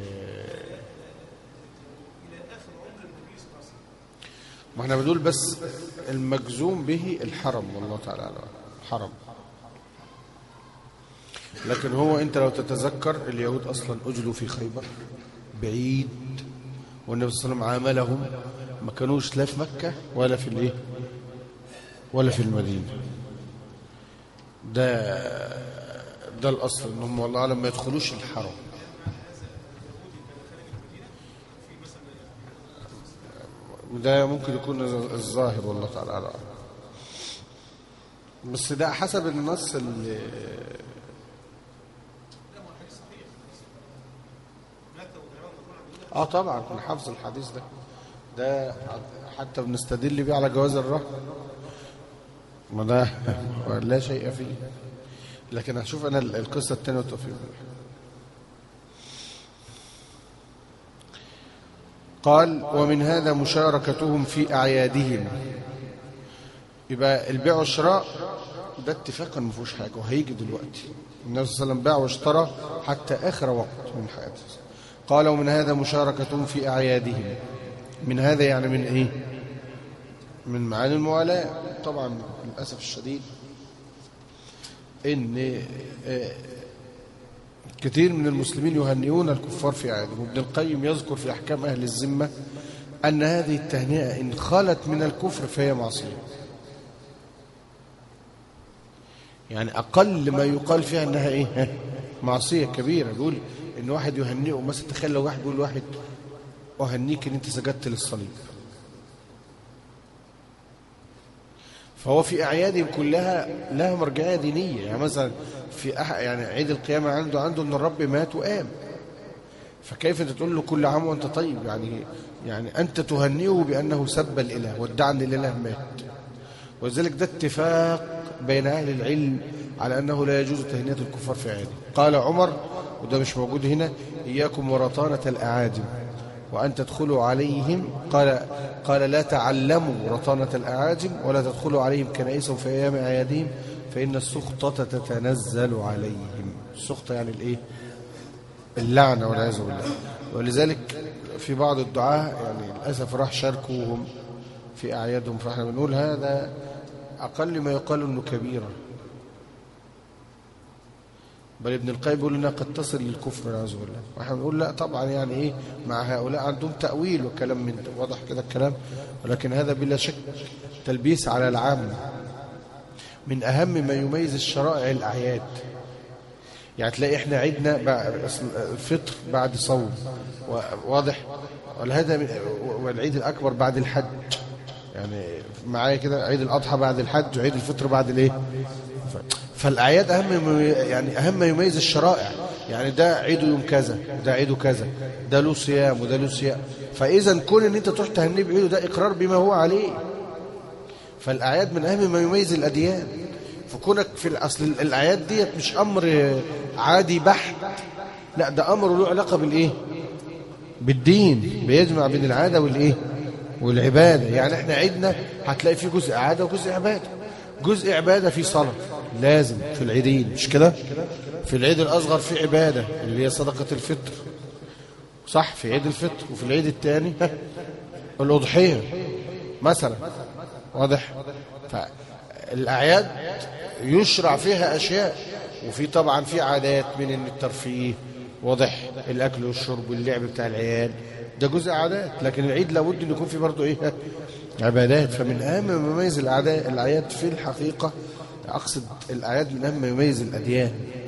ما احنا بنقول بس المجزوم به الحرم والله تعالى أعلم. حرم لكن هو انت لو تتذكر اليهود اصلا اجلوا في خيبر بعيد والنبي صلى الله عليه وسلم عاملهم ما كانوش لا في مكه ولا في الايه ولا في المدينه ده ده الاصل ان هم والله اعلم ما يدخلوش الحرم ده ممكن يكون الظاهر والله تعالى أعلم. بس ده حسب النص اللي اه طبعا انا حافظ الحديث ده ده حتى بنستدل بيه على جواز الرهن ما ده لا شيء فيه لكن هشوف انا القصه الثانيه والتوفيق قال ومن هذا مشاركتهم في اعيادهم يبقى البيع والشراء ده اتفاقا ما فيهوش حاجه وهيجي دلوقتي النبي صلى الله عليه وسلم باع واشترى حتى اخر وقت من حياته قال ومن هذا مشاركتهم في اعيادهم من هذا يعني من ايه من معاني الموالاه طبعا للاسف الشديد ان آه، كثير من المسلمين يهنئون الكفار في اعيادهم وابن القيم يذكر في احكام اهل الذمه ان هذه التهنئه ان خلت من الكفر فهي معصيه يعني أقل ما يقال فيها أنها إيه معصية كبيرة بيقول إن واحد يهنئه مثلا تخيل لو واحد بيقول واحد أهنيك إن أنت سجدت للصليب فهو في أعيادهم كلها لها مرجعية دينية يعني مثلا في أح يعني عيد القيامة عنده عنده إن الرب مات وقام فكيف أنت تقول له كل عام وأنت طيب يعني يعني أنت تهنئه بأنه سب الإله وادعى أن الإله مات ولذلك ده اتفاق بين أهل العلم على أنه لا يجوز تهنئة الكفار في عياده قال عمر وده مش موجود هنا إياكم ورطانة الأعاجم وأن تدخلوا عليهم قال قال لا تعلموا رطانة الأعاجم ولا تدخلوا عليهم كنائسهم في أيام أعيادهم فإن السخطة تتنزل عليهم السخطة يعني الإيه اللعنة والعياذ بالله ولذلك في بعض الدعاة يعني للأسف راح شاركوهم في أعيادهم فإحنا بنقول هذا أقل ما يقال أنه كبيرة بل ابن القيم بيقول انها قد تصل للكفر والعياذ بالله واحنا بنقول لا طبعا يعني ايه مع هؤلاء عندهم تاويل وكلام من ده واضح كده الكلام ولكن هذا بلا شك تلبيس على العام من اهم ما يميز الشرائع الاعياد يعني تلاقي احنا عيدنا بعد الفطر بعد صوم واضح والهذا والعيد الاكبر بعد الحج يعني معايا كده عيد الاضحى بعد الحج وعيد الفطر بعد الايه فالاعياد اهم يعني اهم ما يميز الشرائع يعني ده عيده يوم كذا وده عيده كذا ده له صيام وده له صيام فاذا كون ان انت تروح تهنيه بعيده ده اقرار بما هو عليه فالاعياد من اهم ما يميز الاديان فكونك في الاصل الاعياد ديت مش امر عادي بحت لا ده امر له علاقه بالايه بالدين بيجمع بين العاده والايه والعبادة يعني احنا عيدنا هتلاقي فيه جزء عادة وجزء عبادة جزء عبادة في صلاة لازم في العيدين مش كده في العيد الأصغر في عبادة اللي هي صدقة الفطر صح في عيد الفطر وفي العيد الثاني الأضحية مثلا واضح فالأعياد يشرع فيها أشياء وفي طبعا في عادات من الترفيه واضح الأكل والشرب واللعب بتاع العيال ده جزء عادات لكن العيد لابد ان يكون فيه برضه ايه عبادات فمن اهم ما يميز الاعداء الاعياد في الحقيقه اقصد الاعياد من اهم ما يميز الاديان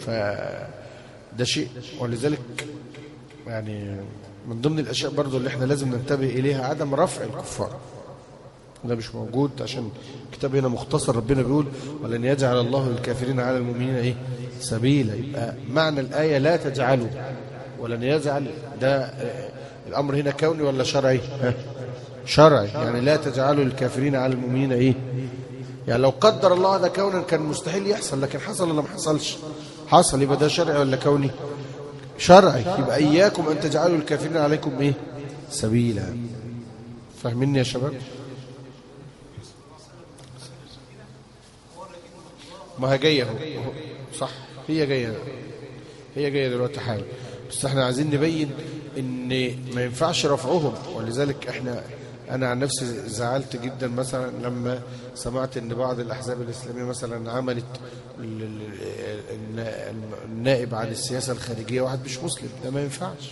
فده شيء ولذلك يعني من ضمن الاشياء برضه اللي احنا لازم ننتبه اليها عدم رفع الكفار ده مش موجود عشان الكتاب هنا مختصر ربنا بيقول ولن يجعل الله للكافرين على المؤمنين ايه سبيلا يبقى معنى الايه لا تجعلوا ولن يجعل ده الأمر هنا كوني ولا شرعي شرعي يعني لا تجعلوا الكافرين على المؤمنين إيه يعني لو قدر الله هذا كونا كان مستحيل يحصل لكن حصل ولا ما حصلش حصل يبقى ده شرعي ولا كوني شرعي يبقى إياكم أن تجعلوا الكافرين عليكم إيه سبيلا فاهميني يا شباب ما هي جاية هو صح هي جاية هي جاية دلوقتي حالا بس احنا عايزين نبين ان ما ينفعش رفعهم ولذلك احنا انا عن نفسي زعلت جدا مثلا لما سمعت ان بعض الاحزاب الاسلاميه مثلا عملت النائب عن السياسه الخارجيه واحد مش مسلم ده ما ينفعش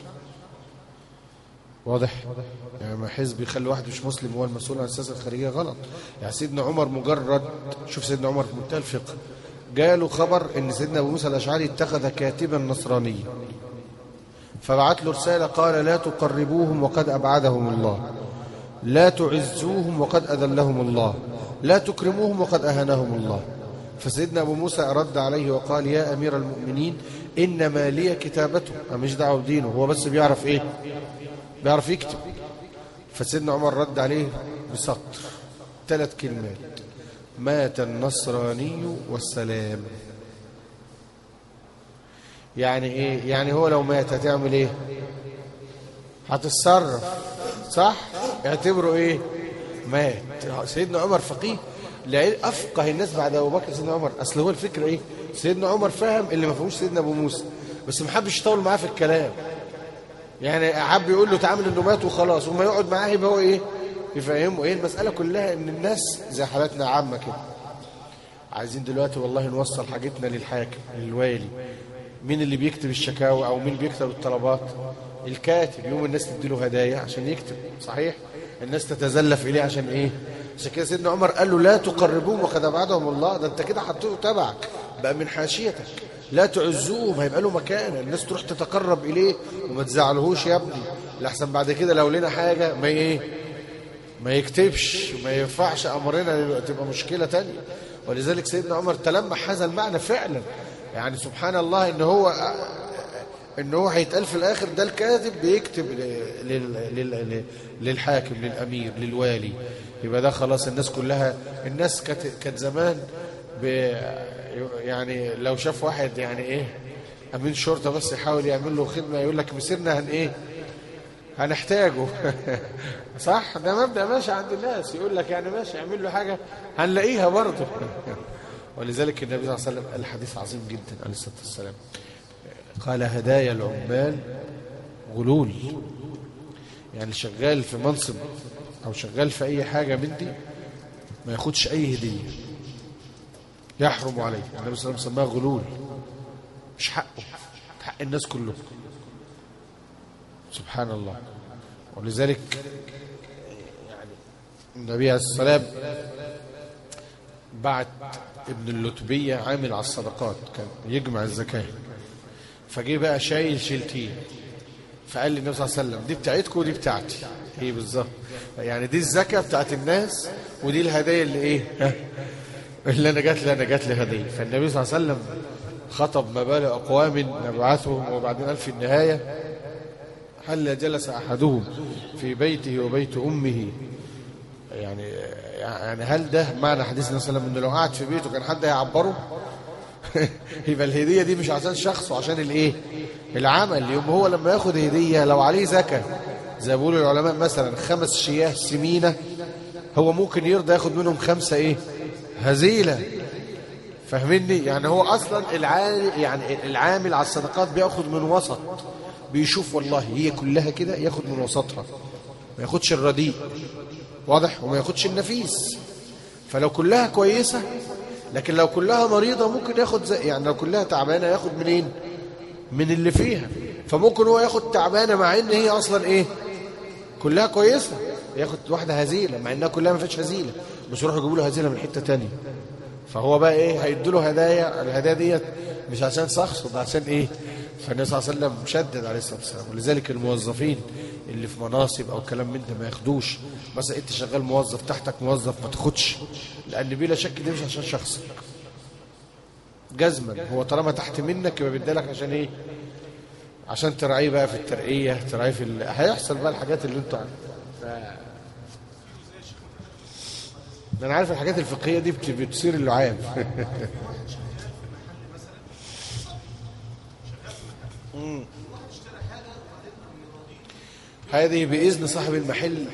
واضح يعني ما حزب يخلي واحد مش مسلم هو المسؤول عن السياسه الخارجيه غلط يعني سيدنا عمر مجرد شوف سيدنا عمر في منتهى الفقه جاله خبر ان سيدنا ابو موسى الاشعري اتخذ كاتبا نصرانيا فبعت له رسالة قال لا تقربوهم وقد أبعدهم الله لا تعزوهم وقد أذلهم الله لا تكرموهم وقد أهانهم الله فسيدنا أبو موسى رد عليه وقال يا أمير المؤمنين إنما لي كتابته أنا مش دعوه بدينه هو بس بيعرف إيه بيعرف يكتب فسيدنا عمر رد عليه بسطر ثلاث كلمات مات النصراني والسلام يعني ايه يعني هو لو مات هتعمل ايه هتتصرف صح اعتبره ايه مات سيدنا عمر فقيه لعل افقه الناس بعد ابو بكر سيدنا عمر اصل هو الفكره ايه سيدنا عمر فهم اللي ما فهموش سيدنا ابو موسى بس ما حبش يطول معاه في الكلام يعني حب يقول له تعامل انه مات وخلاص وما يقعد معاه يبقى هو ايه يفهمه ايه المساله كلها ان الناس زي حالاتنا عامه كده عايزين دلوقتي والله نوصل حاجتنا للحاكم للوالي مين اللي بيكتب الشكاوى او مين بيكتب الطلبات الكاتب يوم الناس تديله هدايا عشان يكتب صحيح الناس تتزلف اليه عشان ايه عشان كده سيدنا عمر قال له لا تقربوهم وقد ابعدهم الله ده انت كده حطيته تبعك بقى من حاشيتك لا تعزوهم هيبقى له مكان الناس تروح تتقرب اليه وما تزعلهوش يا ابني لحسن بعد كده لو لنا حاجه ما ايه ما يكتبش ما ينفعش امرنا تبقى مشكله تانية ولذلك سيدنا عمر تلمح هذا المعنى فعلا يعني سبحان الله ان هو ان هو هيتقال في الاخر ده الكاتب بيكتب لل- لل- للحاكم للامير للوالي يبقى ده خلاص الناس كلها الناس كانت كانت زمان ب يعني لو شاف واحد يعني ايه امين شرطه بس يحاول يعمل له خدمه يقول لك مسيرنا هن ايه هنحتاجه صح ده مبدا ماشي عند الناس يقول لك يعني ماشي اعمل له حاجه هنلاقيها برضه ولذلك النبي صلى الله عليه وسلم قال حديث عظيم جدا عليه الصلاه والسلام قال هدايا العمال غلول يعني شغال في منصب او شغال في اي حاجه من دي ما ياخدش اي هديه يحرم عليه النبي صلى الله عليه وسلم سماها غلول مش حقه حق الناس كلهم سبحان الله ولذلك يعني النبي عليه الصلاة والسلام بعت ابن اللتبية عامل على الصدقات كان يجمع الزكاة فجه بقى شايل شيلتين فقال لي النبي صلى الله عليه وسلم دي بتاعتكم ودي بتاعتي ايه بالظبط يعني دي الزكاة بتاعت الناس ودي الهدايا اللي ايه ها؟ اللي انا جات لي انا جات لي هديه فالنبي صلى الله عليه وسلم خطب مبالغ اقوام نبعثهم وبعدين قال في النهايه هل جلس احدهم في بيته وبيت امه يعني يعني هل ده معنى حديث النبي صلى الله عليه وسلم انه لو قعد في بيته كان حد هيعبره يبقى الهديه دي مش عشان شخص وعشان الايه العمل يوم هو لما ياخد هديه لو عليه زكاه زي ما بيقولوا العلماء مثلا خمس شياه سمينه هو ممكن يرضى ياخد منهم خمسه ايه هزيله فاهمني يعني هو اصلا العامل يعني العامل على الصدقات بياخد من وسط بيشوف والله هي كلها كده ياخد من وسطها ما ياخدش الرديء واضح وما ياخدش النفيس فلو كلها كويسه لكن لو كلها مريضه ممكن ياخد زي يعني لو كلها تعبانه ياخد منين من اللي فيها فممكن هو ياخد تعبانه مع ان هي اصلا ايه كلها كويسه ياخد واحده هزيله مع انها كلها ما فيهاش هزيله بس يروحوا يجيبوا له هزيله من حته تانية فهو بقى ايه هيدوا له هدايا الهدايا ديت مش عشان شخص ده عشان ايه فالنبي صلى الله عليه وسلم شدد عليه الصلاه والسلام ولذلك الموظفين اللي في مناصب او كلام من ده ما ياخدوش مثلا انت شغال موظف تحتك موظف ما تاخدش لان بلا شك دي مش عشان شخصك جزما هو طالما تحت منك يبقى بيدالك عشان ايه عشان تراعيه بقى في الترقيه تراعيه في ال... هيحصل بقى الحاجات اللي انتوا عارفينها ده انا عارف الحاجات الفقهيه دي بت- بتصير اللعاب مم. هذه باذن صاحب المحل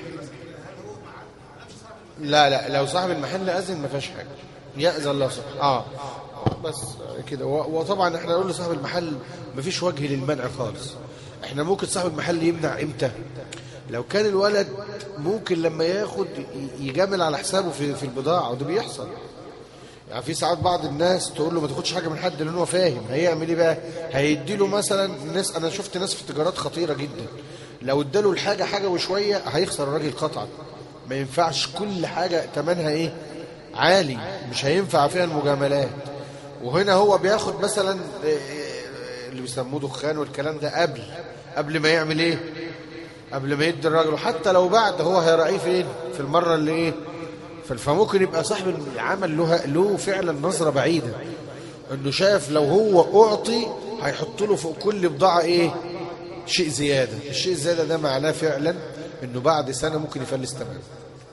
لا لا لو صاحب المحل اذن ما فيهاش حاجه ياذن الله سبحانه اه بس كده و- وطبعا احنا نقول لصاحب المحل ما فيش وجه للمنع خالص احنا ممكن صاحب المحل يمنع امتى لو كان الولد ممكن لما ياخد ي- يجامل على حسابه في في البضاعه وده بيحصل يعني في ساعات بعض الناس تقول له ما تاخدش حاجه من حد لان هو فاهم هيعمل ايه بقى هيدي له مثلا ناس انا شفت ناس في تجارات خطيره جدا لو اداله الحاجه حاجه وشويه هيخسر الراجل قطعا ما ينفعش كل حاجه ثمنها ايه عالي مش هينفع فيها المجاملات وهنا هو بياخد مثلا آه، اللي بيسموه دخان والكلام ده قبل قبل ما يعمل ايه قبل ما يدي الراجل وحتى لو بعد هو هيراعيه فين في المره اللي ايه فممكن يبقى صاحب العمل له له فعلا نظره بعيده انه شايف لو هو اعطي هيحط له فوق كل بضاعه ايه شيء زياده الشيء الزياده ده معناه فعلا انه بعد سنه ممكن يفلس تماما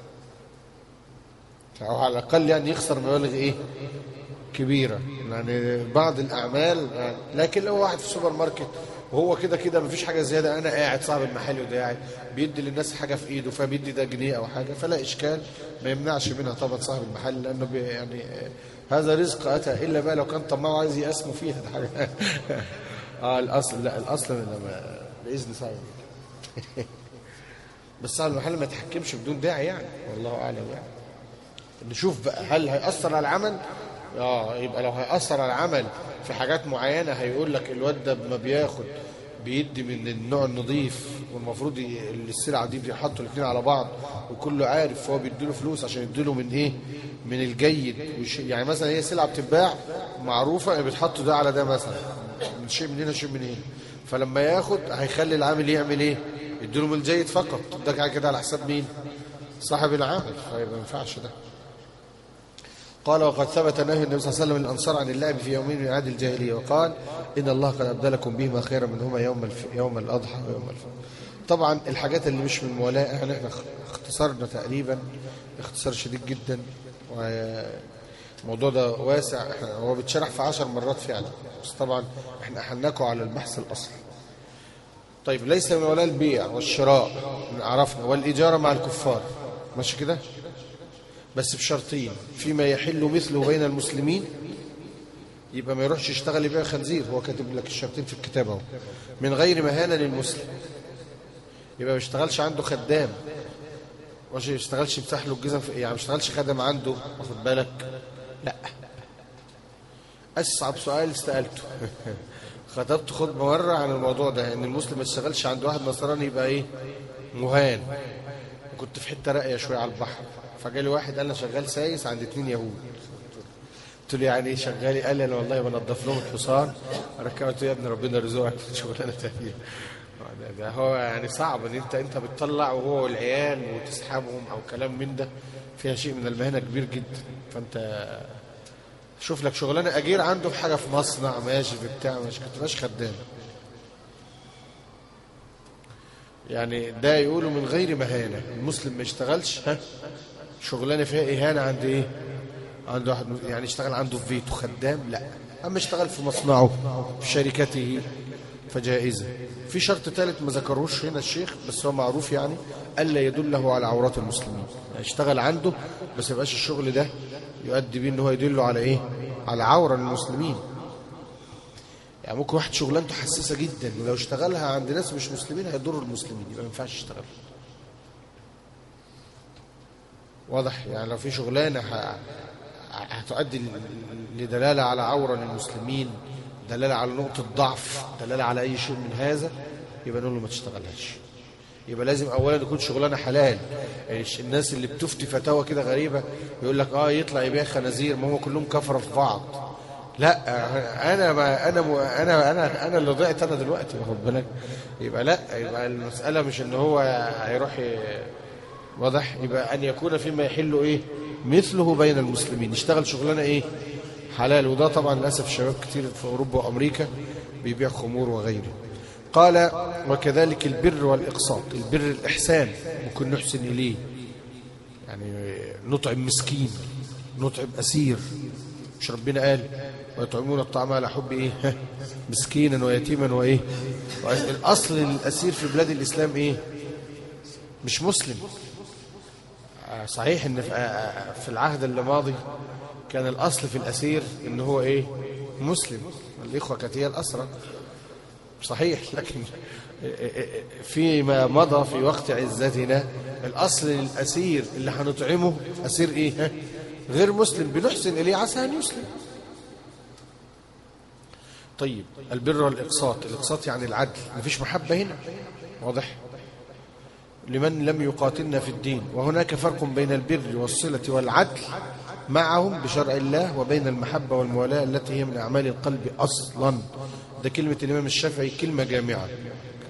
او على الاقل يعني يخسر مبالغ ايه كبيره يعني بعض الاعمال يعني لكن لو واحد في سوبر ماركت وهو كده كده مفيش حاجه زياده انا قاعد صاحب المحل وده قاعد بيدي للناس حاجه في ايده فبيدي ده جنيه او حاجه فلا اشكال ما يمنعش منها طبعا صاحب المحل لانه بي يعني آه، هذا رزق اتى الا بقى لو كان طماع وعايز يقسمه فيها ده حاجه اه الاصل لا الاصل لما باذن صاحب بس صاحب المحل ما يتحكمش بدون داعي يعني والله اعلم يعني نشوف بقى هل هيأثر على العمل اه يبقى لو هيأثر على العمل في حاجات معينة هيقول لك الواد ده ما بياخد بيدي من النوع النظيف والمفروض ي- السلعة دي بيحطوا الاثنين على بعض وكله عارف هو بيديله فلوس عشان يديله من ايه من الجيد وش- يعني مثلا هي سلعة بتتباع معروفة بتحط ده على ده مثلا من شيء من هنا شيء من هنا فلما ياخد هيخلي العامل يعمل ايه يديله من الجيد فقط ده كده كده على حساب مين صاحب العمل فيبقى ما ينفعش ده قال وقد ثبت نهي النبي صلى الله عليه وسلم للأنصار عن اللعب في يومين من عهد الجاهلية وقال إن الله قد أبدلكم بهما خيرا منهما يوم الف... يوم الأضحى ويوم الفطر طبعا الحاجات اللي مش من المولاة يعني احنا اختصرنا تقريبا اختصار شديد جدا والموضوع ده واسع احنا- هو بيتشرح في عشر مرات فعلا بس طبعا احنا أحناكم على البحث الأصلي طيب ليس من ولاء البيع والشراء من عرفنا والإجارة مع الكفار ماشي كده بس بشرطين فيما يحل مثله بين المسلمين يبقى ما يروحش يشتغل يبيع خنزير هو كاتب لك الشرطين في الكتاب اهو من غير مهانه للمسلم يبقى ما يشتغلش عنده خدام مش يشتغلش يمسح له الجزم في يعني ما يشتغلش خدم عنده واخد بالك لا اصعب سؤال سالته خطبت خطبه مره عن الموضوع ده ان المسلم ما يشتغلش عند واحد نصراني يبقى ايه مهان كنت في حته راقيه شويه على البحر فجالي واحد قال انا شغال سايس عند اتنين يهود قلت له يعني ايه شغالي قال لي انا والله بنضف لهم الحصان ركبت يا ابني ربنا يرزقك شغلانه ثانيه ده, ده هو يعني صعب ان انت انت بتطلع وهو والعيال وتسحبهم او كلام من ده فيها شيء من المهنه كبير جدا فانت شوف لك شغلانه اجير عنده في حاجه في مصنع ماشي في بتاع ماشي كنت ماشي خدام يعني ده يقولوا من غير مهانة المسلم ما يشتغلش ها شغلانة فيها إهانة عند إيه عند واحد يعني يشتغل عنده في بيته خدام لا أما يشتغل في مصنعه في شركته فجائزة في شرط ثالث ما ذكروش هنا الشيخ بس هو معروف يعني ألا يدله على عورات المسلمين يعني يشتغل عنده بس يبقاش الشغل ده يؤدي بيه ان هو يدله على ايه على عورة للمسلمين يعني ممكن واحد شغلانته حساسه جدا ولو اشتغلها عند ناس مش مسلمين هيضر المسلمين يبقى ما ينفعش يشتغل واضح يعني لو في شغلانه ه- هتؤدي ل- لدلاله على عوره للمسلمين دلاله على نقطه ضعف دلاله على اي شيء من هذا يبقى نقول له ما تشتغلهاش يبقى لازم اولا يكون شغلانه حلال يعني الناس اللي بتفتي فتاوى كده غريبه يقول لك اه يطلع يبيع خنازير ما هو كلهم كفره في بعض لا انا ما انا م- انا انا انا اللي ضعت انا دلوقتي واخد بالك يبقى لا يبقى المساله مش ان هو هيروح ي- واضح يبقى ان يكون فيما يحل ايه مثله بين المسلمين يشتغل شغلانه ايه حلال وده طبعا للاسف شباب كتير في اوروبا وامريكا بيبيع خمور وغيره قال وكذلك البر والاقساط البر الاحسان ممكن نحسن اليه يعني نطعم مسكين نطعم اسير مش ربنا قال ويطعمون الطعام على حب ايه مسكينا ويتيما وايه الاصل الاسير في بلاد الاسلام ايه مش مسلم آه، صحيح ان في آه، في العهد اللي ماضي كان الاصل في الاسير ان هو ايه مسلم الاخوه كانت هي الاسرى صحيح لكن فيما مضى في وقت عزتنا الاصل الاسير اللي هنطعمه اسير ايه ها؟ غير مسلم بنحسن اليه عسى ان يسلم طيب البر والاقساط الاقساط يعني العدل مفيش محبه هنا واضح لمن لم يقاتلنا في الدين وهناك فرق بين البر والصله والعدل معهم بشرع الله وبين المحبه والموالاه التي هي من اعمال القلب اصلا ده كلمه الامام الشافعي كلمه جامعه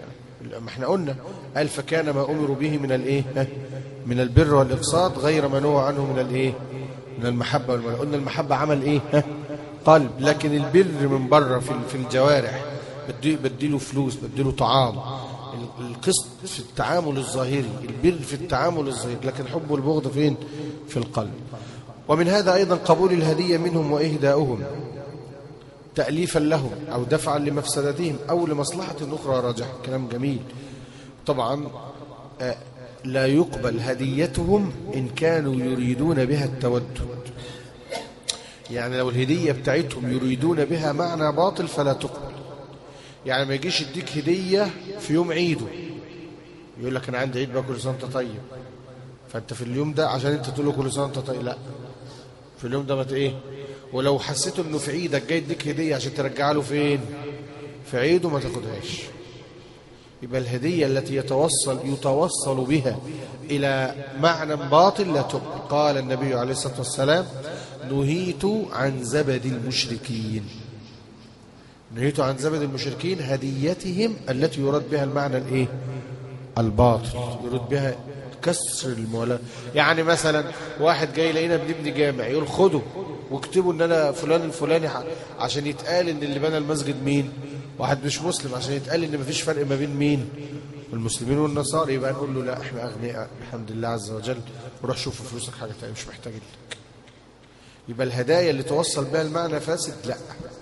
ما احنا قلنا قال فكان ما امروا به من الايه ها؟ من البر والاقساط غير ما نهوا عنه من الايه من المحبه والمحبة. قلنا المحبه عمل ايه ها؟ قلب لكن البر من بره في في الجوارح بدي بديله فلوس بديله طعام ال- القسط في التعامل الظاهري البر في التعامل الظاهري لكن حب والبغض فين في القلب ومن هذا ايضا قبول الهديه منهم واهداؤهم تأليفا لهم أو دفعا لمفسدتهم أو لمصلحة أخرى راجحة كلام جميل طبعا آه، لا يقبل هديتهم إن كانوا يريدون بها التودد يعني لو الهدية بتاعتهم يريدون بها معنى باطل فلا تقبل يعني ما يجيش يديك هدية في يوم عيده يقول لك أنا عندي عيد بقى كل سنة وأنت طيب فأنت في اليوم ده عشان أنت تقول له كل سنة وأنت طيب لا في اليوم ده ما ت- ايه ولو حسيت انه في عيدك جاي يديك هديه عشان ترجع له فين في عيده ما تاخدهاش يبقى الهديه التي يتوصل يتوصل بها الى معنى باطل لا تقبل قال النبي عليه الصلاه والسلام نهيت عن زبد المشركين نهيت عن زبد المشركين هديتهم التي يراد بها المعنى الايه الباطل يراد بها كسر المولاة يعني مثلا واحد جاي لقينا بنبني جامع يقول خده واكتبوا ان انا فلان الفلاني ح- عشان يتقال ان اللي بنى المسجد مين واحد مش مسلم عشان يتقال ان مفيش فرق ما بين مين المسلمين والنصارى يبقى نقول له لا احنا اغنياء الحمد لله عز وجل وروح شوف في فلوسك حاجه تانية مش محتاجين لك يبقى الهدايا اللي توصل بها المعنى فاسد لا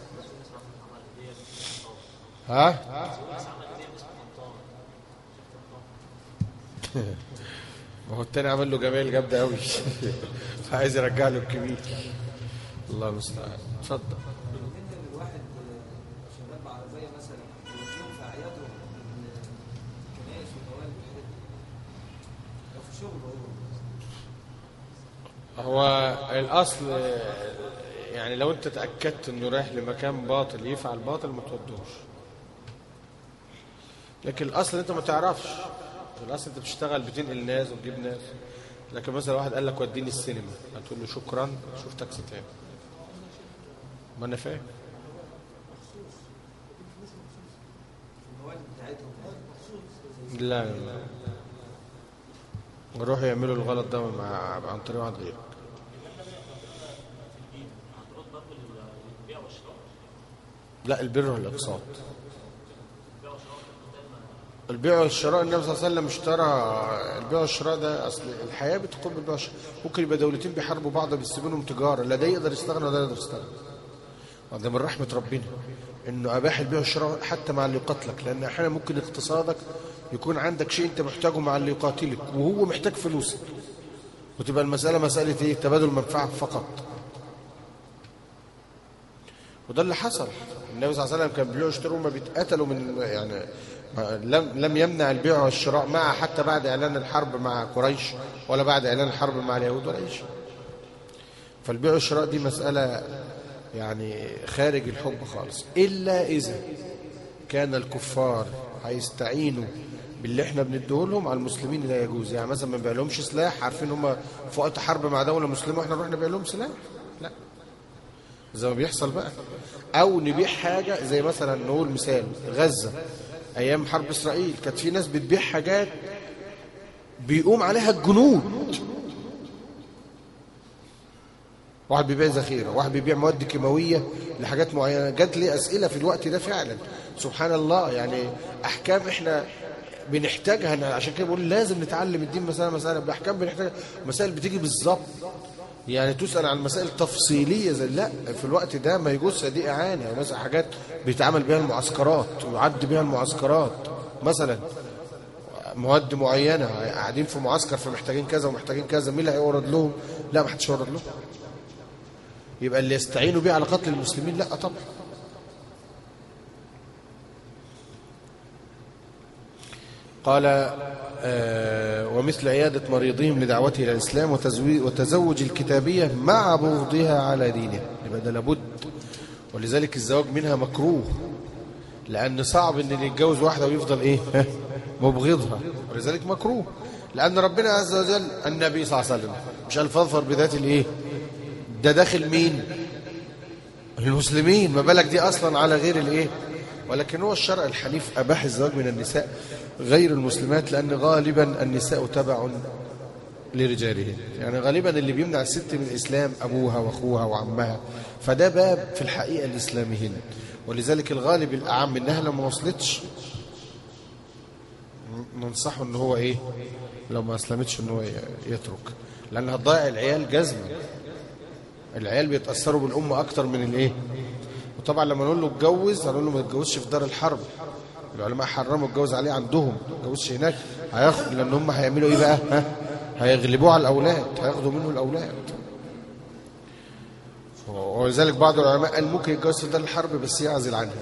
ها ما هو التاني عمل له جمال جامده قوي فعايز يرجع له الكبير الله المستعان اتفضل ان الواحد شباب عربيه مثلا يوديهم في اعيادهم الكنائس والموالد والحاجات دي لو في شغل هو هو الاصل يعني لو انت تاكدت انه رايح لمكان باطل يفعل باطل ما تودوش لكن الاصل انت ما تعرفش الاصل انت بتشتغل بتنقل ناس وتجيب ناس لكن مثلا واحد قال لك وديني السينما هتقول له شكرا شوف تاكسي تاني ما انا فاهم الموالد بتاعتهم لا لا لا يروحوا يعملوا الغلط ده مع عن طريق واحد غيرك لا البر والاقساط البيع والشراء النبي صلى الله عليه وسلم اشترى البيع والشراء ده اصل الحياه بتقوم بالبيع والشراء ممكن يبقى دولتين بيحاربوا بعض بس بينهم تجاره لا ده يقدر يستغنى ولا ده يقدر يستغنى وده من رحمه ربنا انه اباح البيع والشراء حتى مع اللي يقاتلك لان احيانا ممكن اقتصادك يكون عندك شيء انت محتاجه مع اللي يقاتلك وهو محتاج فلوسك وتبقى المساله مساله ايه تبادل منفعه فقط وده اللي حصل النبي صلى الله عليه وسلم كان بيبيعوا ويشتروا ما بيتقتلوا من يعني ما- لم لم يمنع البيع والشراء مع حتى بعد اعلان الحرب مع قريش ولا بعد اعلان الحرب مع اليهود ولا اي شيء فالبيع والشراء دي مساله يعني خارج الحب خالص الا اذا كان الكفار هيستعينوا باللي احنا بنديه لهم على المسلمين لا يجوز يعني مثلا ما نبيع لهمش سلاح عارفين هم في وقت حرب مع دوله مسلمه واحنا نروح نبيع لهم سلاح لا زي ما بيحصل بقى او نبيع حاجه زي مثلا نقول مثال غزه ايام حرب اسرائيل كانت في ناس بتبيع حاجات بيقوم عليها الجنود واحد بيبيع ذخيره واحد بيبيع مواد كيماويه لحاجات معينه جات لي اسئله في الوقت ده فعلا سبحان الله يعني احكام احنا بنحتاجها أنا عشان كده بقول لازم نتعلم الدين مسألة مسألة بأحكام بنحتاج مسائل بتيجي بالظبط يعني تسأل عن مسائل تفصيلية زي لا في الوقت ده ما يجوز دي إعانة يعني مثلا حاجات بيتعمل بها المعسكرات ويعد بها المعسكرات مثلا مواد معينة قاعدين في معسكر فمحتاجين كذا ومحتاجين كذا مين اللي هيورد لهم؟ لا ما حدش يورد لهم يبقى اللي يستعينوا بيه على قتل المسلمين لا طبعا قال آه ومثل عيادة مريضهم لدعوته إلى الإسلام وتزوي- وتزوج الكتابية مع بغضها على دينه يبقى ده لابد ولذلك الزواج منها مكروه لأن صعب إن اللي يتجوز واحدة ويفضل إيه ها؟ مبغضها ولذلك مكروه لأن ربنا عز وجل النبي صلى الله عليه وسلم مش قال فاظفر بذات الإيه ده داخل مين المسلمين ما بالك دي أصلا على غير الإيه ولكن هو الشرع الحنيف أباح الزواج من النساء غير المسلمات لأن غالبا النساء تبع لرجالهن يعني غالبا اللي بيمنع الست من الإسلام أبوها وأخوها وعمها فده باب في الحقيقة لإسلامهن ولذلك الغالب الأعم إنها لو ما وصلتش ننصحه إن هو إيه لو ما أسلمتش إن هو يترك لأن هتضيع العيال جزما العيال بيتأثروا بالأم أكتر من الإيه وطبعا لما نقول له اتجوز هنقول له ما تتجوزش في دار الحرب العلماء حرموا الجواز عليه عندهم ما تتجوزش هناك هياخد لأن هم هيعملوا إيه بقى ها هيغلبوه على الأولاد هياخدوا منه الأولاد ولذلك بعض العلماء قال ممكن يتجوز في دار الحرب بس يعزل عنها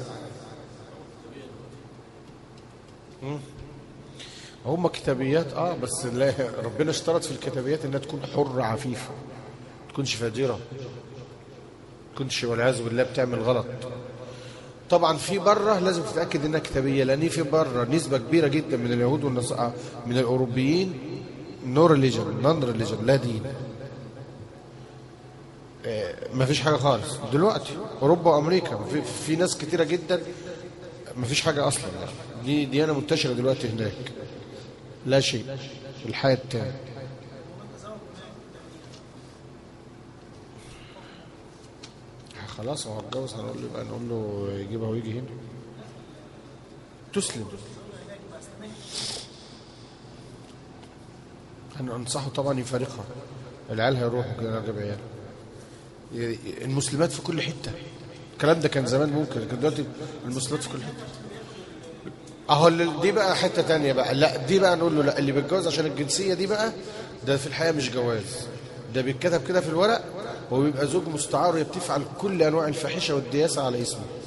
مم. هم كتابيات اه بس لا ربنا اشترط في الكتابيات انها تكون حرة عفيفة ما تكونش فاجرة ما تكونش والعياذ بالله بتعمل غلط طبعا في بره لازم تتاكد انها كتابيه لان في بره نسبه كبيره جدا من اليهود والنصارى من الاوروبيين نو ريليجن نون ريليجن لا دين ما فيش حاجه خالص دلوقتي اوروبا وامريكا في, في ناس كتيره جدا ما فيش حاجه اصلا دي ديانه منتشره دلوقتي هناك لا شيء في الحياه التانية خلاص هو اتجوز هنقول له يبقى نقول له يجيبها ويجي هنا تسلم هننصحه طبعا يفارقها العيال هيروحوا كده جاب عيال المسلمات في كل حته الكلام ده كان زمان ممكن لكن دلوقتي المسلمات في كل حته اهو اللي- دي بقى حته تانية بقى لا دي بقى نقول له لا اللي بيتجوز عشان الجنسيه دي بقى ده في الحقيقه مش جواز ده بيتكتب كده في الورق وبيبقى زوج مستعار وهي بتفعل كل انواع الفاحشه والدياسه على اسمه